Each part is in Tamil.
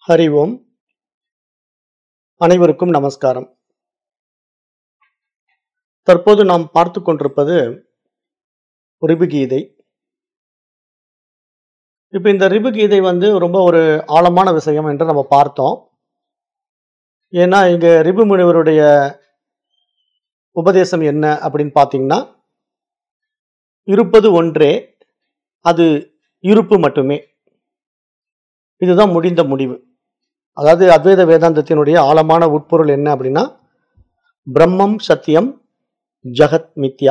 ஹரி ஓம் அனைவருக்கும் நமஸ்காரம் தற்போது நாம் பார்த்து கொண்டிருப்பது ரிபுகீதை இப்போ இந்த ரிபுகீதை வந்து ரொம்ப ஒரு ஆழமான விஷயம் என்று நம்ம பார்த்தோம் ஏன்னா இங்க ரிபு முனிவருடைய உபதேசம் என்ன அப்படின்னு பார்த்தீங்கன்னா இருப்பது ஒன்றே அது இருப்பு மட்டுமே இதுதான் முடிந்த முடிவு அதாவது அத்வைத வேதாந்தத்தினுடைய ஆழமான உட்பொருள் என்ன அப்படின்னா பிரம்மம் சத்தியம் ஜகத் மித்யா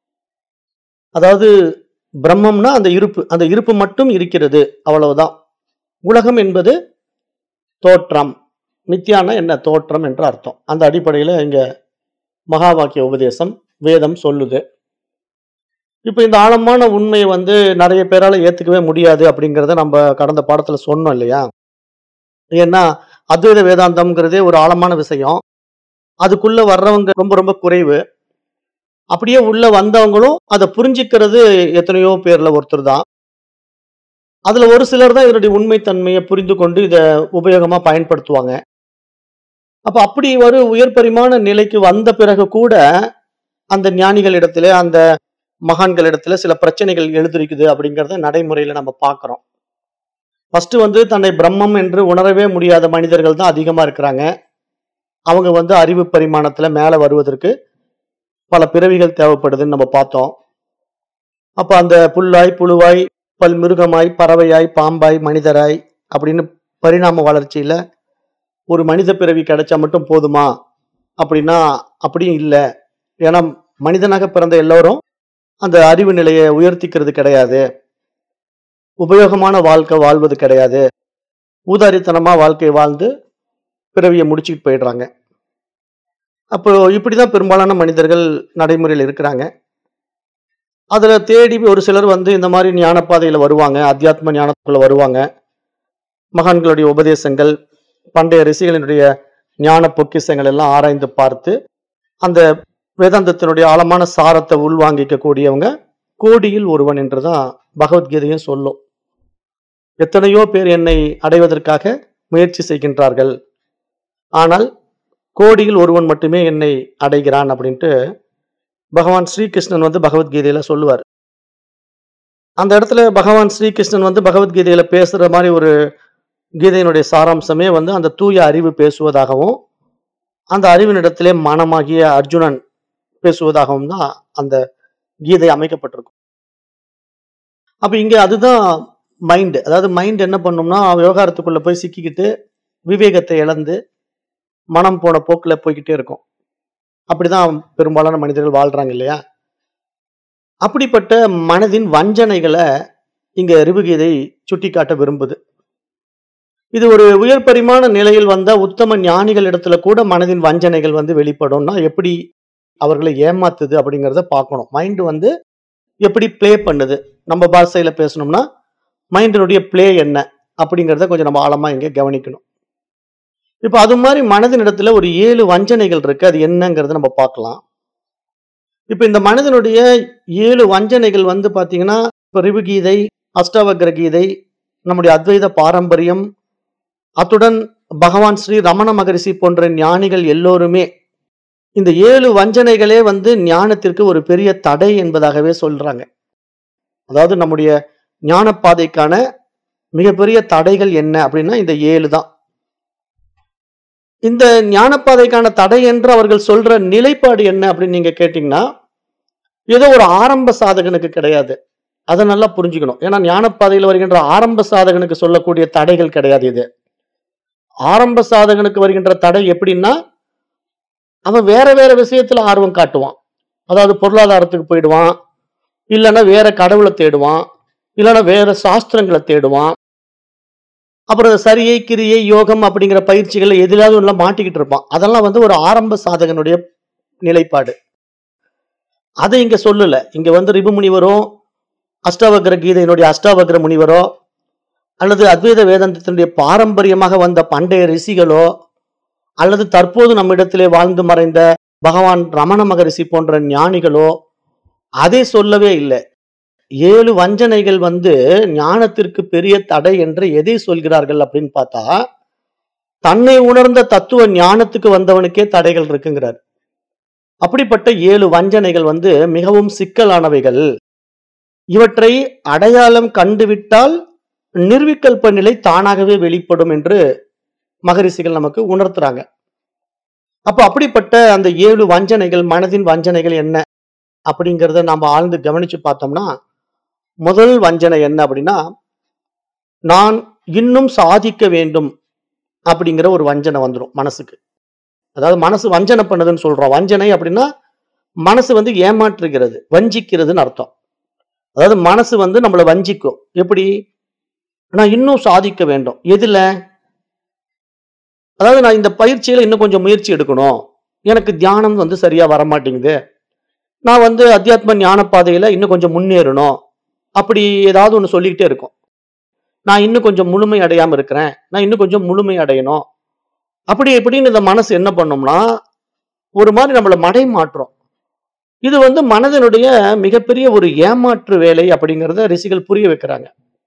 அதாவது பிரம்மம்னா அந்த இருப்பு அந்த இருப்பு மட்டும் இருக்கிறது அவ்வளவுதான் உலகம் என்பது தோற்றம் மித்யானா என்ன தோற்றம் என்ற அர்த்தம் அந்த அடிப்படையில் இங்க மகா வாக்கிய உபதேசம் வேதம் சொல்லுது இப்போ இந்த ஆழமான உண்மையை வந்து நிறைய பேரால ஏத்துக்கவே முடியாது அப்படிங்கிறத நம்ம கடந்த பாடத்துல சொன்னோம் இல்லையா ஏன்னா அத்வைத வேதாந்தம்ங்கிறதே ஒரு ஆழமான விஷயம் அதுக்குள்ள வர்றவங்க ரொம்ப ரொம்ப குறைவு அப்படியே உள்ள வந்தவங்களும் அதை புரிஞ்சுக்கிறது எத்தனையோ பேர்ல ஒருத்தர் தான் அதுல ஒரு சிலர் தான் இதனுடைய உண்மைத்தன்மையை புரிந்து கொண்டு இதை உபயோகமா பயன்படுத்துவாங்க அப்ப அப்படி ஒரு உயர் பரிமாண நிலைக்கு வந்த பிறகு கூட அந்த ஞானிகளிடத்துல அந்த மகான்களிடத்துல சில பிரச்சனைகள் எழுதிருக்குது அப்படிங்கறத நடைமுறையில நம்ம பார்க்கிறோம் ஃபர்ஸ்ட் வந்து தன்னை பிரம்மம் என்று உணரவே முடியாத மனிதர்கள் தான் அதிகமா இருக்கிறாங்க அவங்க வந்து அறிவு பரிமாணத்துல மேல வருவதற்கு பல பிறவிகள் தேவைப்படுதுன்னு நம்ம பார்த்தோம் அப்ப அந்த புல்லாய் புழுவாய் பல் மிருகமாய் பறவையாய் பாம்பாய் மனிதராய் அப்படின்னு பரிணாம வளர்ச்சியில ஒரு மனித பிறவி கிடைச்சா மட்டும் போதுமா அப்படின்னா அப்படியும் இல்லை ஏன்னா மனிதனாக பிறந்த எல்லோரும் அந்த அறிவு நிலையை உயர்த்திக்கிறது கிடையாது உபயோகமான வாழ்க்கை வாழ்வது கிடையாது ஊதாரித்தனமா வாழ்க்கை வாழ்ந்து பிறவியை முடிச்சுட்டு போயிடுறாங்க அப்போ இப்படிதான் பெரும்பாலான மனிதர்கள் நடைமுறையில் இருக்கிறாங்க அதுல தேடி ஒரு சிலர் வந்து இந்த மாதிரி ஞானப்பாதையில வருவாங்க அத்தியாத்ம ஞானத்துக்குள்ள வருவாங்க மகான்களுடைய உபதேசங்கள் பண்டைய ரிஷிகளினுடைய ஞான பொக்கிஷங்கள் எல்லாம் ஆராய்ந்து பார்த்து அந்த வேதாந்தத்தினுடைய ஆழமான சாரத்தை உள்வாங்கிக்க கூடியவங்க கோடியில் ஒருவன் என்றுதான் பகவத்கீதையும் சொல்லும் எத்தனையோ பேர் என்னை அடைவதற்காக முயற்சி செய்கின்றார்கள் ஆனால் கோடியில் ஒருவன் மட்டுமே என்னை அடைகிறான் அப்படின்ட்டு பகவான் ஸ்ரீகிருஷ்ணன் வந்து பகவத்கீதையில சொல்லுவார் அந்த இடத்துல பகவான் ஸ்ரீகிருஷ்ணன் வந்து பகவத்கீதையில பேசுற மாதிரி ஒரு கீதையினுடைய சாராம்சமே வந்து அந்த தூய அறிவு பேசுவதாகவும் அந்த அறிவினிடத்திலே மனமாகிய அர்ஜுனன் பேசுவதாகவும் தான் அந்த கீதை அமைக்கப்பட்டிருக்கும் அப்ப இங்க அதுதான் மைண்ட் அதாவது மைண்ட் என்ன பண்ணும்னா விவகாரத்துக்குள்ள போய் சிக்கிக்கிட்டு விவேகத்தை இழந்து மனம் போன போக்குல போய்கிட்டே இருக்கும் அப்படிதான் பெரும்பாலான மனிதர்கள் வாழ்றாங்க இல்லையா அப்படிப்பட்ட மனதின் வஞ்சனைகளை இங்க ரிபுகீதை சுட்டிக்காட்ட விரும்புது இது ஒரு உயர் பரிமாண நிலையில் வந்த உத்தம ஞானிகள் இடத்துல கூட மனதின் வஞ்சனைகள் வந்து வெளிப்படும்னா எப்படி அவர்களை ஏமாத்துது அப்படிங்கிறத பார்க்கணும் மைண்ட் வந்து எப்படி ப்ளே பண்ணுது நம்ம பாஷையில பேசணும்னா மைண்டினுடைய ப்ளே என்ன அப்படிங்கிறத கொஞ்சம் நம்ம ஆழமா இங்க கவனிக்கணும் இப்போ அது மாதிரி மனதின் இடத்துல ஒரு ஏழு வஞ்சனைகள் இருக்கு அது என்னங்கிறத நம்ம பார்க்கலாம் இப்போ இந்த மனதினுடைய ஏழு வஞ்சனைகள் வந்து பாத்தீங்கன்னா இப்போ ரிபுகீதை அஷ்டாவக்ர கீதை நம்முடைய அத்வைத பாரம்பரியம் அத்துடன் பகவான் ஸ்ரீ ரமண மகரிஷி போன்ற ஞானிகள் எல்லோருமே இந்த ஏழு வஞ்சனைகளே வந்து ஞானத்திற்கு ஒரு பெரிய தடை என்பதாகவே சொல்றாங்க அதாவது நம்முடைய ஞான பாதைக்கான மிகப்பெரிய தடைகள் என்ன அப்படின்னா இந்த ஏழு தான் இந்த ஞானப்பாதைக்கான தடை என்று அவர்கள் சொல்ற நிலைப்பாடு என்ன அப்படின்னு நீங்க கேட்டீங்கன்னா ஏதோ ஒரு ஆரம்ப சாதகனுக்கு கிடையாது அதை நல்லா புரிஞ்சுக்கணும் ஏன்னா ஞானப்பாதையில் வருகின்ற ஆரம்ப சாதகனுக்கு சொல்லக்கூடிய தடைகள் கிடையாது இது ஆரம்ப சாதகனுக்கு வருகின்ற தடை எப்படின்னா அவன் வேற வேற விஷயத்துல ஆர்வம் காட்டுவான் அதாவது பொருளாதாரத்துக்கு போயிடுவான் இல்லைன்னா வேற கடவுளை தேடுவான் இல்லைன்னா வேற சாஸ்திரங்களை தேடுவான் அப்புறம் சரியை கிரியை யோகம் அப்படிங்கிற பயிற்சிகள் எதிலாவது ஒன்றும் மாட்டிக்கிட்டு இருப்பான் அதெல்லாம் வந்து ஒரு ஆரம்ப சாதகனுடைய நிலைப்பாடு அதை இங்க சொல்லல இங்க வந்து ரிபு முனிவரோ அஷ்டாவக்ர கீதையினுடைய அஷ்டாவக்ர முனிவரோ அல்லது அத்வைத வேதாந்தத்தினுடைய பாரம்பரியமாக வந்த பண்டைய ரிஷிகளோ அல்லது தற்போது நம்மிடத்திலே வாழ்ந்து மறைந்த பகவான் ரமண மகரிஷி போன்ற ஞானிகளோ அதை சொல்லவே இல்லை ஏழு வஞ்சனைகள் வந்து ஞானத்திற்கு பெரிய தடை என்று எதை சொல்கிறார்கள் அப்படின்னு பார்த்தா தன்னை உணர்ந்த தத்துவ ஞானத்துக்கு வந்தவனுக்கே தடைகள் இருக்குங்கிறார் அப்படிப்பட்ட ஏழு வஞ்சனைகள் வந்து மிகவும் சிக்கலானவைகள் இவற்றை அடையாளம் கண்டுவிட்டால் நிர்விகல்ப நிலை தானாகவே வெளிப்படும் என்று மகரிஷிகள் நமக்கு உணர்த்துறாங்க அப்ப அப்படிப்பட்ட அந்த ஏழு வஞ்சனைகள் மனதின் வஞ்சனைகள் என்ன அப்படிங்கிறத நாம ஆழ்ந்து கவனிச்சு பார்த்தோம்னா முதல் வஞ்சனை என்ன அப்படின்னா நான் இன்னும் சாதிக்க வேண்டும் அப்படிங்கிற ஒரு வஞ்சனை வந்துடும் மனசுக்கு அதாவது மனசு வஞ்சனை பண்ணுதுன்னு சொல்றோம் வஞ்சனை அப்படின்னா மனசு வந்து ஏமாற்றுகிறது வஞ்சிக்கிறதுன்னு அர்த்தம் அதாவது மனசு வந்து நம்மளை வஞ்சிக்கும் எப்படி நான் இன்னும் சாதிக்க வேண்டும் எதுல அதாவது நான் இந்த பயிற்சியில இன்னும் கொஞ்சம் முயற்சி எடுக்கணும் எனக்கு தியானம் வந்து சரியா வர மாட்டேங்குது நான் வந்து அத்தியாத்ம ஞான பாதையில இன்னும் கொஞ்சம் முன்னேறணும் அப்படி ஏதாவது ஒன்று சொல்லிக்கிட்டே இருக்கும் நான் இன்னும் கொஞ்சம் முழுமை அடையாம இருக்கிறேன் நான் இன்னும் கொஞ்சம் முழுமை அடையணும் அப்படி இப்படின்னு இந்த மனசு என்ன பண்ணும்னா ஒரு மாதிரி நம்மளை மடை மாற்றும் இது வந்து மனதினுடைய மிகப்பெரிய ஒரு ஏமாற்று வேலை அப்படிங்கிறத ரிஷிகள் புரிய வைக்கிறாங்க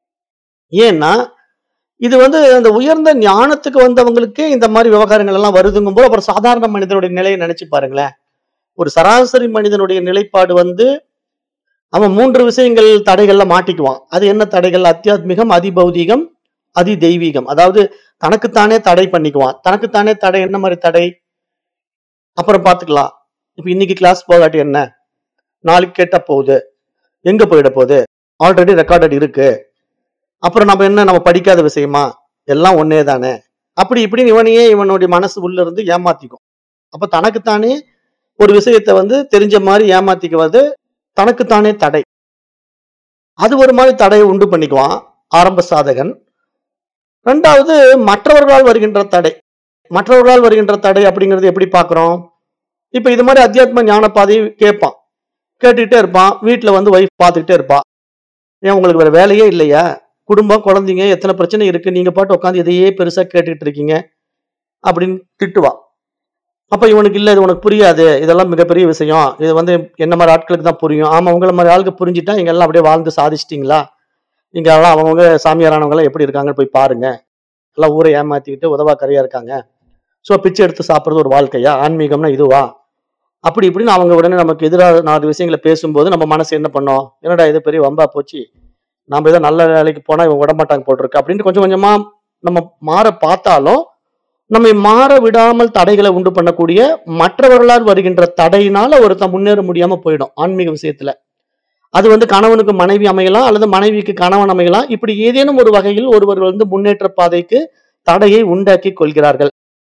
ஏன்னா இது வந்து அந்த உயர்ந்த ஞானத்துக்கு வந்தவங்களுக்கே இந்த மாதிரி விவகாரங்கள் எல்லாம் வருதுங்கும் போது அப்புறம் சாதாரண மனிதனுடைய நிலையை நினைச்சு பாருங்களேன் ஒரு சராசரி மனிதனுடைய நிலைப்பாடு வந்து அவன் மூன்று விஷயங்கள் தடைகள்ல மாட்டிக்குவான் அது என்ன தடைகள் அத்தியாத்மிகம் அதிபௌதிகம் அதி தெய்வீகம் அதாவது தனக்குத்தானே தடை பண்ணிக்குவான் தனக்குத்தானே தடை என்ன மாதிரி தடை அப்புறம் பார்த்துக்கலாம் இப்ப இன்னைக்கு கிளாஸ் போகாட்டி என்ன நாளைக்கு கேட்டா போகுது எங்க போயிட போகுது ஆல்ரெடி ரெக்கார்டட் இருக்கு அப்புறம் நம்ம என்ன நம்ம படிக்காத விஷயமா எல்லாம் ஒன்னே தானே அப்படி இப்படின்னு இவனையே இவனுடைய மனசு உள்ள இருந்து ஏமாத்திக்கும் அப்ப தனக்குத்தானே ஒரு விஷயத்தை வந்து தெரிஞ்ச மாதிரி ஏமாத்திக்குவது தனக்குத்தானே தடை அது ஒரு மாதிரி தடையை உண்டு பண்ணிக்குவான் ஆரம்ப சாதகன் ரெண்டாவது மற்றவர்களால் வருகின்ற தடை மற்றவர்களால் வருகின்ற தடை அப்படிங்கிறது எப்படி பார்க்கிறோம் இப்ப இது மாதிரி அத்தியாத்ம ஞான பாதையை கேட்பான் கேட்டுக்கிட்டே இருப்பான் வீட்டுல வந்து ஒய்ஃப் பார்த்துக்கிட்டே இருப்பா ஏன் உங்களுக்கு வேற வேலையே இல்லையா குடும்பம் குழந்தைங்க எத்தனை பிரச்சனை இருக்கு நீங்க பாட்டு உட்காந்து இதையே பெருசா கேட்டுக்கிட்டு இருக்கீங்க அப்படின்னு திட்டுவா அப்ப இவனுக்கு இல்ல இது உனக்கு புரியாது இதெல்லாம் மிகப்பெரிய விஷயம் இது வந்து என்ன மாதிரி ஆட்களுக்கு தான் புரியும் ஆமா உங்களை மாதிரி ஆளுக்கு புரிஞ்சுட்டா இங்க எல்லாம் அப்படியே வாழ்ந்து சாதிச்சிட்டீங்களா இங்க எல்லாம் அவங்கவுங்க சாமியாரானவங்க எல்லாம் எப்படி இருக்காங்கன்னு போய் பாருங்க எல்லாம் ஊரை ஏமாத்திக்கிட்டு உதவாக்கரையா இருக்காங்க ஸோ பிச்சை எடுத்து சாப்பிட்றது ஒரு வாழ்க்கையா ஆன்மீகம்னா இதுவா அப்படி இப்படின்னு அவங்க உடனே நமக்கு எதிராக நாலு விஷயங்களை பேசும்போது நம்ம மனசு என்ன பண்ணோம் என்னடா இது பெரிய வம்பா போச்சு நாம ஏதோ நல்ல வேலைக்கு போனா இவங்க விட மாட்டாங்க போட்டிருக்கு அப்படின்னு கொஞ்சம் கொஞ்சமா நம்ம மாற பார்த்தாலும் நம்மை மாற விடாமல் தடைகளை உண்டு பண்ணக்கூடிய மற்றவர்களால் வருகின்ற தடையினால ஒருத்தன் முன்னேற முடியாம போயிடும் ஆன்மீக விஷயத்துல அது வந்து கணவனுக்கு மனைவி அமையலாம் அல்லது மனைவிக்கு கணவன் அமையலாம் இப்படி ஏதேனும் ஒரு வகையில் ஒருவர் வந்து முன்னேற்ற பாதைக்கு தடையை உண்டாக்கி கொள்கிறார்கள்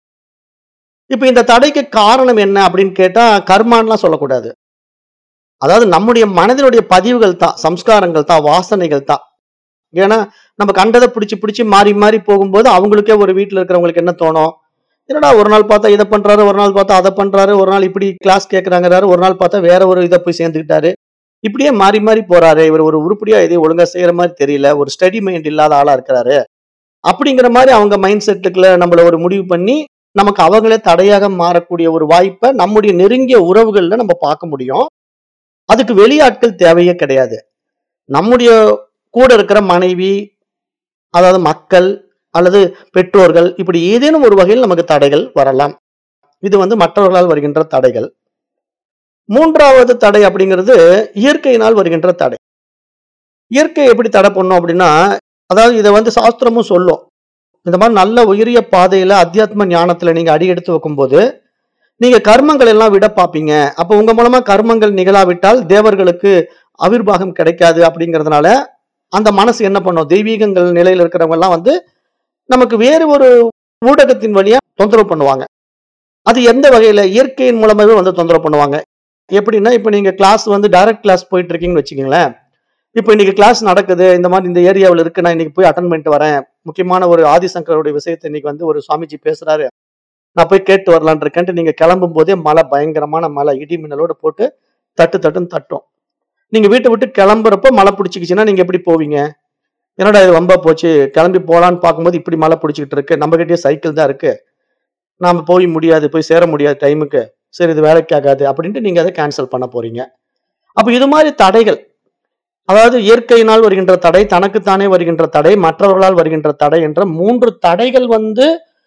இப்ப இந்த தடைக்கு காரணம் என்ன அப்படின்னு கேட்டா கர்மான்லாம் சொல்லக்கூடாது அதாவது நம்முடைய மனதினுடைய பதிவுகள் தான் சம்ஸ்காரங்கள் தான் வாசனைகள் தான் ஏன்னா நம்ம கண்டதை பிடிச்சி பிடிச்சி மாறி மாறி போகும்போது அவங்களுக்கே ஒரு வீட்டில் இருக்கிறவங்களுக்கு என்ன தோணும் என்னடா ஒரு நாள் பார்த்தா இதை பண்றாரு ஒரு நாள் பார்த்தா அதை பண்றாரு ஒரு நாள் இப்படி கிளாஸ் கேட்கறாங்கிறாரு ஒரு நாள் பார்த்தா வேற ஒரு இதை போய் சேர்ந்துக்கிட்டாரு இப்படியே மாறி மாறி போறாரு இவர் ஒரு உருப்படியா எதையும் ஒழுங்கா செய்யற மாதிரி தெரியல ஒரு ஸ்டடி மைண்ட் இல்லாத ஆளா இருக்கிறாரு அப்படிங்கிற மாதிரி அவங்க மைண்ட் செட்டுக்குள்ள நம்மள ஒரு முடிவு பண்ணி நமக்கு அவங்களே தடையாக மாறக்கூடிய ஒரு வாய்ப்பை நம்முடைய நெருங்கிய உறவுகள்ல நம்ம பார்க்க முடியும் அதுக்கு வெளியாட்கள் தேவையே கிடையாது நம்முடைய கூட இருக்கிற மனைவி அதாவது மக்கள் அல்லது பெற்றோர்கள் இப்படி ஏதேனும் ஒரு வகையில் நமக்கு தடைகள் வரலாம் இது வந்து மற்றவர்களால் வருகின்ற தடைகள் மூன்றாவது தடை அப்படிங்கிறது இயற்கையினால் வருகின்ற தடை இயற்கை எப்படி தடை பண்ணும் அப்படின்னா அதாவது இதை வந்து சாஸ்திரமும் சொல்லும் இந்த மாதிரி நல்ல உயரிய பாதையில அத்தியாத்ம ஞானத்துல நீங்க அடி எடுத்து வைக்கும்போது நீங்க கர்மங்கள் எல்லாம் விட பார்ப்பீங்க அப்ப உங்க மூலமா கர்மங்கள் நிகழாவிட்டால் தேவர்களுக்கு அவிர்வாகம் கிடைக்காது அப்படிங்கிறதுனால அந்த மனசு என்ன பண்ணும் தெய்வீகங்கள் நிலையில இருக்கிறவங்க எல்லாம் வந்து நமக்கு வேறு ஒரு ஊடகத்தின் வழியா தொந்தரவு பண்ணுவாங்க அது எந்த வகையில இயற்கையின் மூலமாவே வந்து தொந்தரவு பண்ணுவாங்க எப்படின்னா இப்ப நீங்க கிளாஸ் வந்து டைரக்ட் கிளாஸ் போயிட்டு இருக்கீங்கன்னு வச்சுக்கோங்களேன் இப்போ இன்னைக்கு கிளாஸ் நடக்குது இந்த மாதிரி இந்த ஏரியாவில் இருக்கு நான் இன்னைக்கு போய் அட்டன் பண்ணிட்டு வரேன் முக்கியமான ஒரு ஆதிசங்கருடைய விஷயத்தை இன்னைக்கு வந்து ஒரு சுவாமிஜி பேசுறாரு நான் போய் கேட்டு வரலான் இருக்கேன்ட்டு நீங்க கிளம்பும் போதே மழை பயங்கரமான மழை இடி மின்னலோட போட்டு தட்டு தட்டுன்னு தட்டும் நீங்க வீட்டை விட்டு கிளம்புறப்ப மழை பிடிச்சிக்கிச்சுன்னா நீங்க எப்படி போவீங்க என்னடா இது வம்பா போச்சு கிளம்பி போலான்னு பார்க்கும்போது இப்படி மழை பிடிச்சிக்கிட்டு இருக்கு நம்ம கிட்டயே சைக்கிள் தான் இருக்கு நாம போய் முடியாது போய் சேர முடியாது டைமுக்கு சரி இது வேலைக்கு ஆகாது அப்படின்ட்டு நீங்க அதை கேன்சல் பண்ண போறீங்க அப்ப இது மாதிரி தடைகள் அதாவது இயற்கையினால் வருகின்ற தடை தனக்குத்தானே வருகின்ற தடை மற்றவர்களால் வருகின்ற தடை என்ற மூன்று தடைகள் வந்து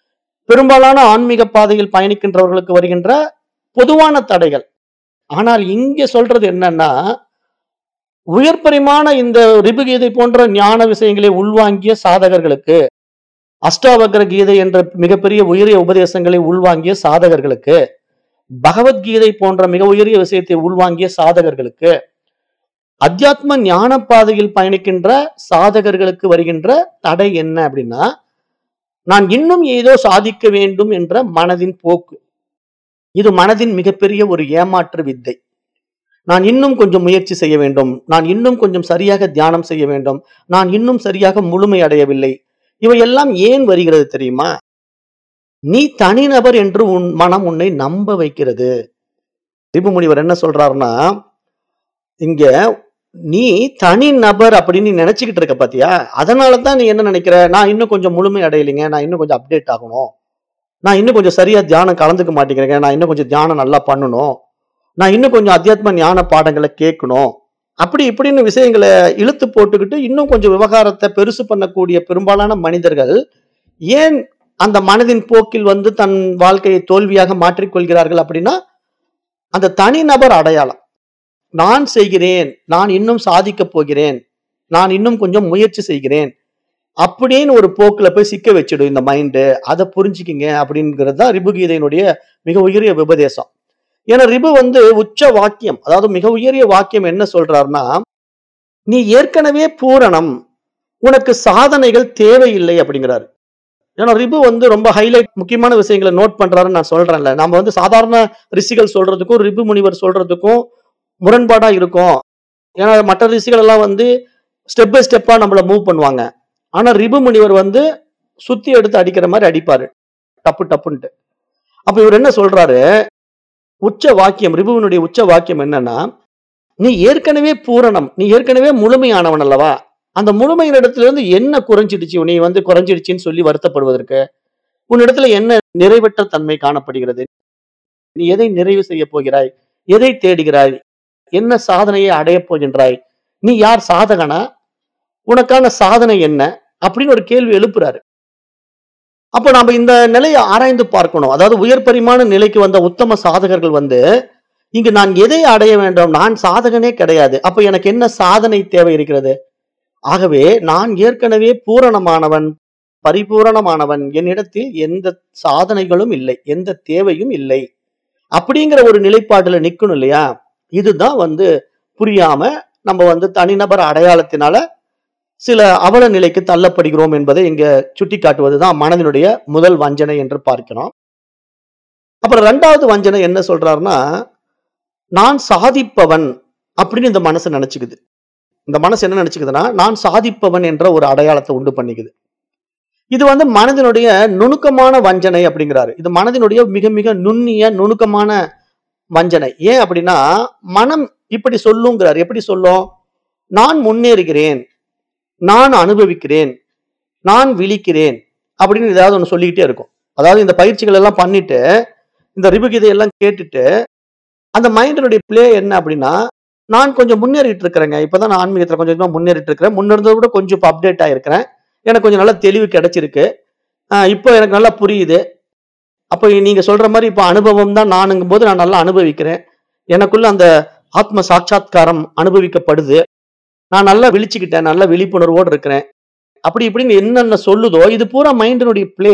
பெரும்பாலான ஆன்மீக பாதையில் பயணிக்கின்றவர்களுக்கு வருகின்ற பொதுவான தடைகள் ஆனால் இங்க சொல்றது என்னன்னா உயர் பரிமாண இந்த ரிபுகீதை போன்ற ஞான விஷயங்களை உள்வாங்கிய சாதகர்களுக்கு அஷ்டாவக்ர கீதை என்ற மிகப்பெரிய உயரிய உபதேசங்களை உள்வாங்கிய சாதகர்களுக்கு பகவத்கீதை போன்ற மிக உயரிய விஷயத்தை உள்வாங்கிய சாதகர்களுக்கு அத்தியாத்ம ஞான பாதையில் பயணிக்கின்ற சாதகர்களுக்கு வருகின்ற தடை என்ன அப்படின்னா நான் இன்னும் ஏதோ சாதிக்க வேண்டும் என்ற மனதின் போக்கு இது மனதின் மிகப்பெரிய ஒரு ஏமாற்று வித்தை நான் இன்னும் கொஞ்சம் முயற்சி செய்ய வேண்டும் நான் இன்னும் கொஞ்சம் சரியாக தியானம் செய்ய வேண்டும் நான் இன்னும் சரியாக முழுமை அடையவில்லை இவையெல்லாம் ஏன் வருகிறது தெரியுமா நீ தனிநபர் என்று உன் மனம் உன்னை நம்ப வைக்கிறது ரிபு முனிவர் என்ன சொல்றாருன்னா இங்க நீ தனி நபர் அப்படின்னு நீ நினைச்சுக்கிட்டு இருக்க பாத்தியா அதனால தான் நீ என்ன நினைக்கிற நான் இன்னும் கொஞ்சம் முழுமை அடையலைங்க நான் இன்னும் கொஞ்சம் அப்டேட் ஆகணும் நான் இன்னும் கொஞ்சம் சரியா தியானம் கலந்துக்க மாட்டேங்கிறேங்க நான் இன்னும் கொஞ்சம் தியானம் நல்லா பண்ணணும் நான் இன்னும் கொஞ்சம் அத்தியாத்ம ஞான பாடங்களை கேட்கணும் அப்படி இப்படின்னு விஷயங்களை இழுத்து போட்டுக்கிட்டு இன்னும் கொஞ்சம் விவகாரத்தை பெருசு பண்ணக்கூடிய பெரும்பாலான மனிதர்கள் ஏன் அந்த மனதின் போக்கில் வந்து தன் வாழ்க்கையை தோல்வியாக மாற்றிக்கொள்கிறார்கள் அப்படின்னா அந்த தனிநபர் அடையாளம் நான் செய்கிறேன் நான் இன்னும் சாதிக்க போகிறேன் நான் இன்னும் கொஞ்சம் முயற்சி செய்கிறேன் அப்படின்னு ஒரு போக்குல போய் சிக்க வச்சிடும் இந்த மைண்டு அதை புரிஞ்சுக்கிங்க அப்படிங்கிறது தான் ரிபுகீதையினுடைய மிக உயரிய உபதேசம் ஏன்னா ரிபு வந்து உச்ச வாக்கியம் அதாவது மிக உயரிய வாக்கியம் என்ன சொல்றாருன்னா நீ ஏற்கனவே பூரணம் உனக்கு சாதனைகள் தேவையில்லை அப்படிங்கிறாரு ஏன்னா ரிபு வந்து ரொம்ப ஹைலைட் முக்கியமான விஷயங்களை நோட் பண்றாருன்னு நான் சொல்றேன்ல நம்ம வந்து சாதாரண ரிஷிகள் சொல்றதுக்கும் ரிபு முனிவர் சொல்றதுக்கும் முரண்பாடா இருக்கும் ஏன்னா மற்ற ரிஷிகள் எல்லாம் வந்து ஸ்டெப் பை ஸ்டெப்பா நம்மள மூவ் பண்ணுவாங்க ஆனா ரிபு முனிவர் வந்து சுத்தி எடுத்து அடிக்கிற மாதிரி அடிப்பாரு டப்பு டப்புன்ட்டு அப்ப இவர் என்ன சொல்றாரு உச்ச வாக்கியம் ரிபுவனுடைய உச்ச வாக்கியம் என்னன்னா நீ ஏற்கனவே பூரணம் நீ ஏற்கனவே முழுமையானவன் அல்லவா அந்த முழுமையின் இடத்துல இருந்து என்ன குறைஞ்சிடுச்சு நீ வந்து குறைஞ்சிடுச்சுன்னு சொல்லி வருத்தப்படுவதற்கு உன்னிடத்துல என்ன நிறைவற்ற தன்மை காணப்படுகிறது நீ எதை நிறைவு செய்ய போகிறாய் எதை தேடுகிறாய் என்ன சாதனையை அடையப் போகின்றாய் நீ யார் சாதகனா உனக்கான சாதனை என்ன அப்படின்னு ஒரு கேள்வி எழுப்புறாரு அப்ப நாம இந்த நிலையை ஆராய்ந்து பார்க்கணும் அதாவது உயர் பரிமாண நிலைக்கு வந்த உத்தம சாதகர்கள் வந்து இங்கு நான் எதை அடைய வேண்டும் நான் சாதகனே கிடையாது அப்ப எனக்கு என்ன சாதனை தேவை இருக்கிறது ஆகவே நான் ஏற்கனவே பூரணமானவன் பரிபூரணமானவன் என்னிடத்தில் எந்த சாதனைகளும் இல்லை எந்த தேவையும் இல்லை அப்படிங்கிற ஒரு நிலைப்பாட்டுல நிக்கணும் இல்லையா இதுதான் வந்து புரியாம நம்ம வந்து தனிநபர் அடையாளத்தினால சில அவல நிலைக்கு தள்ளப்படுகிறோம் என்பதை இங்க சுட்டி காட்டுவதுதான் மனதினுடைய முதல் வஞ்சனை என்று பார்க்கிறோம் அப்புறம் ரெண்டாவது வஞ்சனை என்ன சொல்றாருன்னா நான் சாதிப்பவன் அப்படின்னு இந்த மனசு நினைச்சுக்குது இந்த மனசு என்ன நினைச்சுக்குதுன்னா நான் சாதிப்பவன் என்ற ஒரு அடையாளத்தை உண்டு பண்ணிக்குது இது வந்து மனதினுடைய நுணுக்கமான வஞ்சனை அப்படிங்கிறாரு இது மனதினுடைய மிக மிக நுண்ணிய நுணுக்கமான வஞ்சனை ஏன் அப்படின்னா மனம் இப்படி சொல்லுங்கிறார் எப்படி சொல்லும் நான் முன்னேறுகிறேன் நான் அனுபவிக்கிறேன் நான் விழிக்கிறேன் அப்படின்னு ஏதாவது ஒன்று சொல்லிக்கிட்டே இருக்கும் அதாவது இந்த பயிற்சிகள் எல்லாம் பண்ணிட்டு இந்த ரிபுகீதை எல்லாம் கேட்டுட்டு அந்த மைண்டினுடைய பிளே என்ன அப்படின்னா நான் கொஞ்சம் முன்னேறிட்டு இருக்கிறேங்க இப்பதான் நான் ஆன்மீகத்துல கொஞ்சம் கொஞ்சமா முன்னேறிட்டு இருக்கிறேன் முன்னேறதை விட கொஞ்சம் இப்போ அப்டேட் ஆயிருக்கிறேன் எனக்கு கொஞ்சம் நல்ல தெளிவு கிடைச்சிருக்கு ஆஹ் இப்போ எனக்கு நல்லா புரியுது அப்போ நீங்க சொல்ற மாதிரி இப்போ அனுபவம் தான் நானுங்கும் போது நான் நல்லா அனுபவிக்கிறேன் எனக்குள்ள அந்த ஆத்ம சாட்சாத்காரம் அனுபவிக்கப்படுது நான் நல்லா விழிச்சுக்கிட்டேன் நல்ல விழிப்புணர்வோடு இருக்கிறேன் அப்படி இப்படின்னு என்னென்ன சொல்லுதோ இது பூரா மைண்டினுடைய பிளே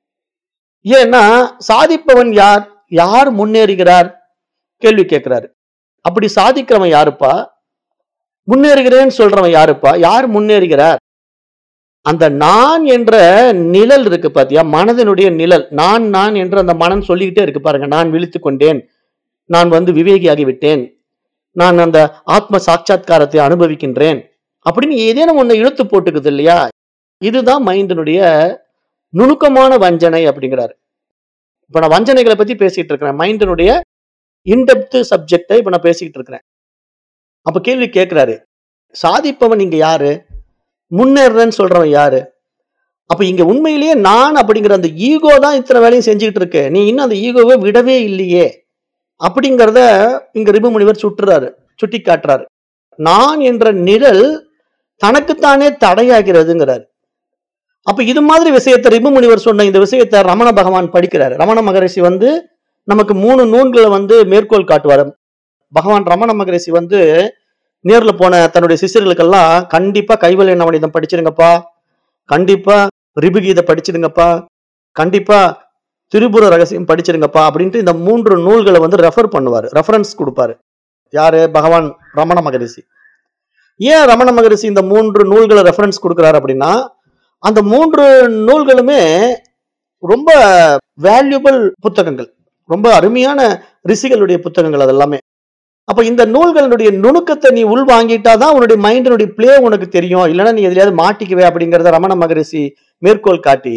ஏன்னா சாதிப்பவன் யார் யார் முன்னேறுகிறார் கேள்வி கேட்கிறாரு அப்படி சாதிக்கிறவன் யாருப்பா முன்னேறுகிறேன்னு சொல்றவன் யாருப்பா யார் முன்னேறுகிறார் அந்த நான் என்ற நிழல் இருக்கு பாத்தியா மனதினுடைய நிழல் நான் நான் என்று அந்த மனம் சொல்லிக்கிட்டே இருக்கு பாருங்க நான் விழித்துக் கொண்டேன் நான் வந்து விவேகியாகி விட்டேன் நான் அந்த ஆத்ம சாட்சாத்காரத்தை அனுபவிக்கின்றேன் அப்படின்னு ஏதேனும் ஒண்ணு இழுத்து போட்டுக்குது இல்லையா இதுதான் மைண்டினுடைய நுணுக்கமான வஞ்சனை அப்படிங்கிறாரு இப்ப நான் வஞ்சனைகளை பத்தி பேசிட்டு இருக்கிறேன் மைண்டினுடைய இன்டெப்த் சப்ஜெக்டை இப்ப நான் பேசிக்கிட்டு இருக்கிறேன் அப்ப கேள்வி கேட்கிறாரு சாதிப்பவன் இங்க யாரு முன்னேறன்னு சொல்றவன் யாரு அப்ப இங்க உண்மையிலேயே நான் அப்படிங்கிற அந்த ஈகோ தான் இத்தனை வேலையும் செஞ்சுக்கிட்டு இருக்கு நீ இன்னும் அந்த ஈகோவை விடவே இல்லையே அப்படிங்கிறத இங்க ரிபு முனிவர் சுட்டுறாரு சுட்டி காட்டுறாரு நான் என்ற நிழல் தனக்குத்தானே தடையாகிறதுங்கிறார் அப்ப இது மாதிரி விஷயத்தை ரிபு முனிவர் சொன்ன இந்த விஷயத்தை ரமண பகவான் படிக்கிறாரு ரமண மகரிஷி வந்து நமக்கு மூணு நூல்களை வந்து மேற்கோள் காட்டுவார் பகவான் ரமண மகரிஷி வந்து நேர்ல போன தன்னுடைய சிஷ்யர்களுக்கெல்லாம் கண்டிப்பா கைவல்ய நவனிதம் படிச்சிருங்கப்பா கண்டிப்பா ரிபுகீதை படிச்சிடுங்கப்பா கண்டிப்பா திரிபுர ரகசியம் படிச்சிருங்கப்பா அப்படின்ட்டு இந்த மூன்று நூல்களை வந்து ரெஃபர் பண்ணுவார் ரெஃபரன்ஸ் கொடுப்பாரு யாரு பகவான் ரமண மகரிஷி ஏன் ரமண மகரிஷி இந்த மூன்று நூல்களை ரெஃபரன்ஸ் கொடுக்குறாரு அப்படின்னா அந்த மூன்று நூல்களுமே ரொம்ப வேல்யூபிள் புத்தகங்கள் ரொம்ப அருமையான ரிஷிகளுடைய புத்தகங்கள் அதெல்லாமே அப்ப இந்த நூல்களுடைய நுணுக்கத்தை நீ உள் வாங்கிட்டாதான் உன்னுடைய மைண்டினுடைய பிளே உனக்கு தெரியும் இல்லைன்னா நீ எதுலயாவது மாட்டிக்குவே அப்படிங்கறத ரமண மகரிஷி மேற்கோள் காட்டி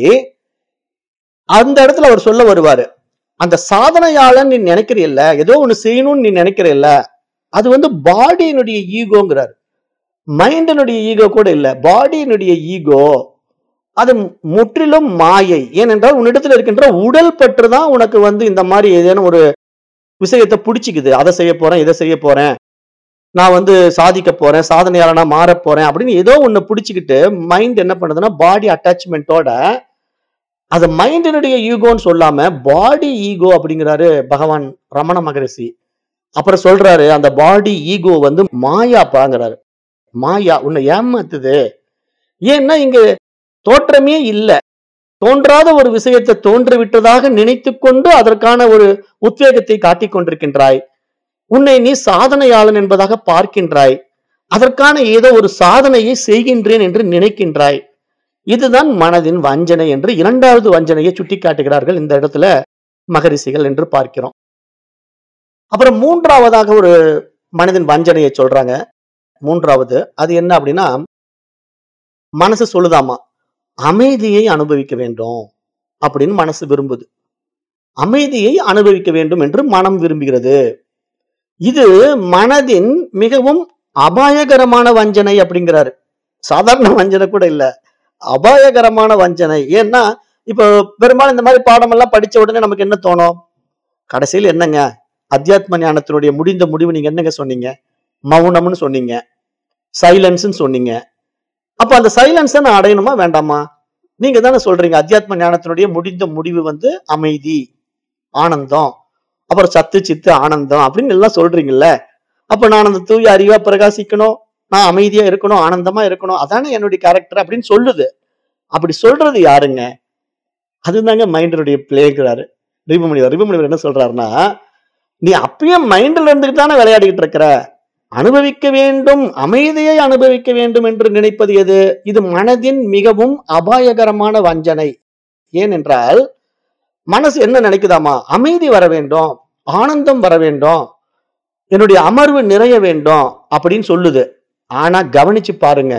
அந்த இடத்துல அவர் சொல்ல வருவாரு அந்த சாதனையாளன் நீ நினைக்கிறீல்ல ஏதோ ஒண்ணு செய்யணும்னு நீ நினைக்கிறீல்ல அது வந்து பாடியினுடைய ஈகோங்கிறார் மைண்டினுடைய ஈகோ கூட இல்ல பாடியினுடைய ஈகோ அது முற்றிலும் மாயை ஏனென்றால் உன்னிடத்துல இருக்கின்ற உடல் பற்று தான் உனக்கு வந்து இந்த மாதிரி ஏதேனும் ஒரு விஷயத்தை பிடிச்சிக்குது அதை செய்ய போறேன் இதை செய்ய போறேன் நான் வந்து சாதிக்க போறேன் சாதனையாளனா மாற போறேன் அப்படின்னு ஏதோ ஒண்ணு பிடிச்சிக்கிட்டு மைண்ட் என்ன பண்ணுதுன்னா பாடி அட்டாச்மெண்ட்டோட அது மைண்டினுடைய ஈகோன்னு சொல்லாம பாடி ஈகோ அப்படிங்கிறாரு பகவான் ரமண மகரிஷி அப்புறம் சொல்றாரு அந்த பாடி ஈகோ வந்து மாயாப்பாங்கிறாரு மாயா உன்னை ஏமாத்துது ஏன்னா இங்க தோற்றமே இல்லை தோன்றாத ஒரு விஷயத்தை தோன்று விட்டதாக நினைத்து கொண்டு அதற்கான ஒரு உத்வேகத்தை காட்டிக் கொண்டிருக்கின்றாய் உன்னை நீ சாதனையாளன் என்பதாக பார்க்கின்றாய் அதற்கான ஏதோ ஒரு சாதனையை செய்கின்றேன் என்று நினைக்கின்றாய் இதுதான் மனதின் வஞ்சனை என்று இரண்டாவது வஞ்சனையை சுட்டிக்காட்டுகிறார்கள் இந்த இடத்துல மகரிஷிகள் என்று பார்க்கிறோம் அப்புறம் மூன்றாவதாக ஒரு மனதின் வஞ்சனையை சொல்றாங்க மூன்றாவது அது என்ன அப்படின்னா மனசு சொல்லுதாமா அமைதியை அனுபவிக்க வேண்டும் அப்படின்னு மனசு விரும்புது அமைதியை அனுபவிக்க வேண்டும் என்று மனம் விரும்புகிறது இது மனதின் மிகவும் அபாயகரமான வஞ்சனை அப்படிங்கிறாரு சாதாரண வஞ்சனை கூட இல்ல அபாயகரமான வஞ்சனை ஏன்னா இப்போ பெரும்பாலும் இந்த மாதிரி பாடமெல்லாம் படிச்ச உடனே நமக்கு என்ன தோணும் கடைசியில் என்னங்க அத்தியாத்ம ஞானத்தினுடைய முடிந்த முடிவு நீங்க என்னங்க சொன்னீங்க மௌனம்னு சொன்னீங்க சைலன்ஸ்னு சொன்னீங்க அப்ப அந்த சைலன்ஸை நான் அடையணுமா வேண்டாமா நீங்க தானே சொல்றீங்க அத்தியாத்ம ஞானத்தினுடைய முடிந்த முடிவு வந்து அமைதி ஆனந்தம் அப்புறம் சத்து சித்து ஆனந்தம் அப்படின்னு எல்லாம் சொல்றீங்கல்ல அப்ப நான் அந்த தூய அறிவா பிரகாசிக்கணும் நான் அமைதியா இருக்கணும் ஆனந்தமா இருக்கணும் அதானே என்னுடைய கேரக்டர் அப்படின்னு சொல்லுது அப்படி சொல்றது யாருங்க அதுதாங்க மைண்டனுடைய பிளேங்கிறாரு ரிபுமணிவர் ரிபுமணிவர் என்ன சொல்றாருன்னா நீ அப்பயும் மைண்ட்ல இருந்துட்டு தானே விளையாடிக்கிட்டு இருக்கிற அனுபவிக்க வேண்டும் அமைதியை அனுபவிக்க வேண்டும் என்று நினைப்பது எது இது மனதின் மிகவும் அபாயகரமான வஞ்சனை ஏனென்றால் மனசு என்ன நினைக்குதாமா அமைதி வர வேண்டும் ஆனந்தம் வர வேண்டும் என்னுடைய அமர்வு நிறைய வேண்டும் அப்படின்னு சொல்லுது ஆனா கவனிச்சு பாருங்க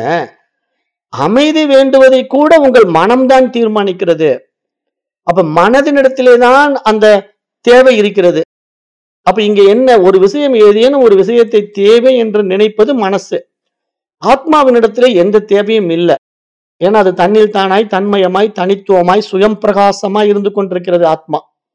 அமைதி வேண்டுவதை கூட உங்கள் மனம்தான் தீர்மானிக்கிறது அப்ப மனதினிடத்திலே தான் அந்த தேவை இருக்கிறது அப்ப இங்க என்ன ஒரு விஷயம் ஏதேனும் ஒரு விஷயத்தை தேவை என்று நினைப்பது மனசு ஆத்மாவினிடத்திலே எந்த தேவையும் இல்லை ஏன்னா அது தன்னில் தானாய் தன்மயமாய் தனித்துவமாய் சுயம் பிரகாசமாய் இருந்து கொண்டிருக்கிறது ஆத்மா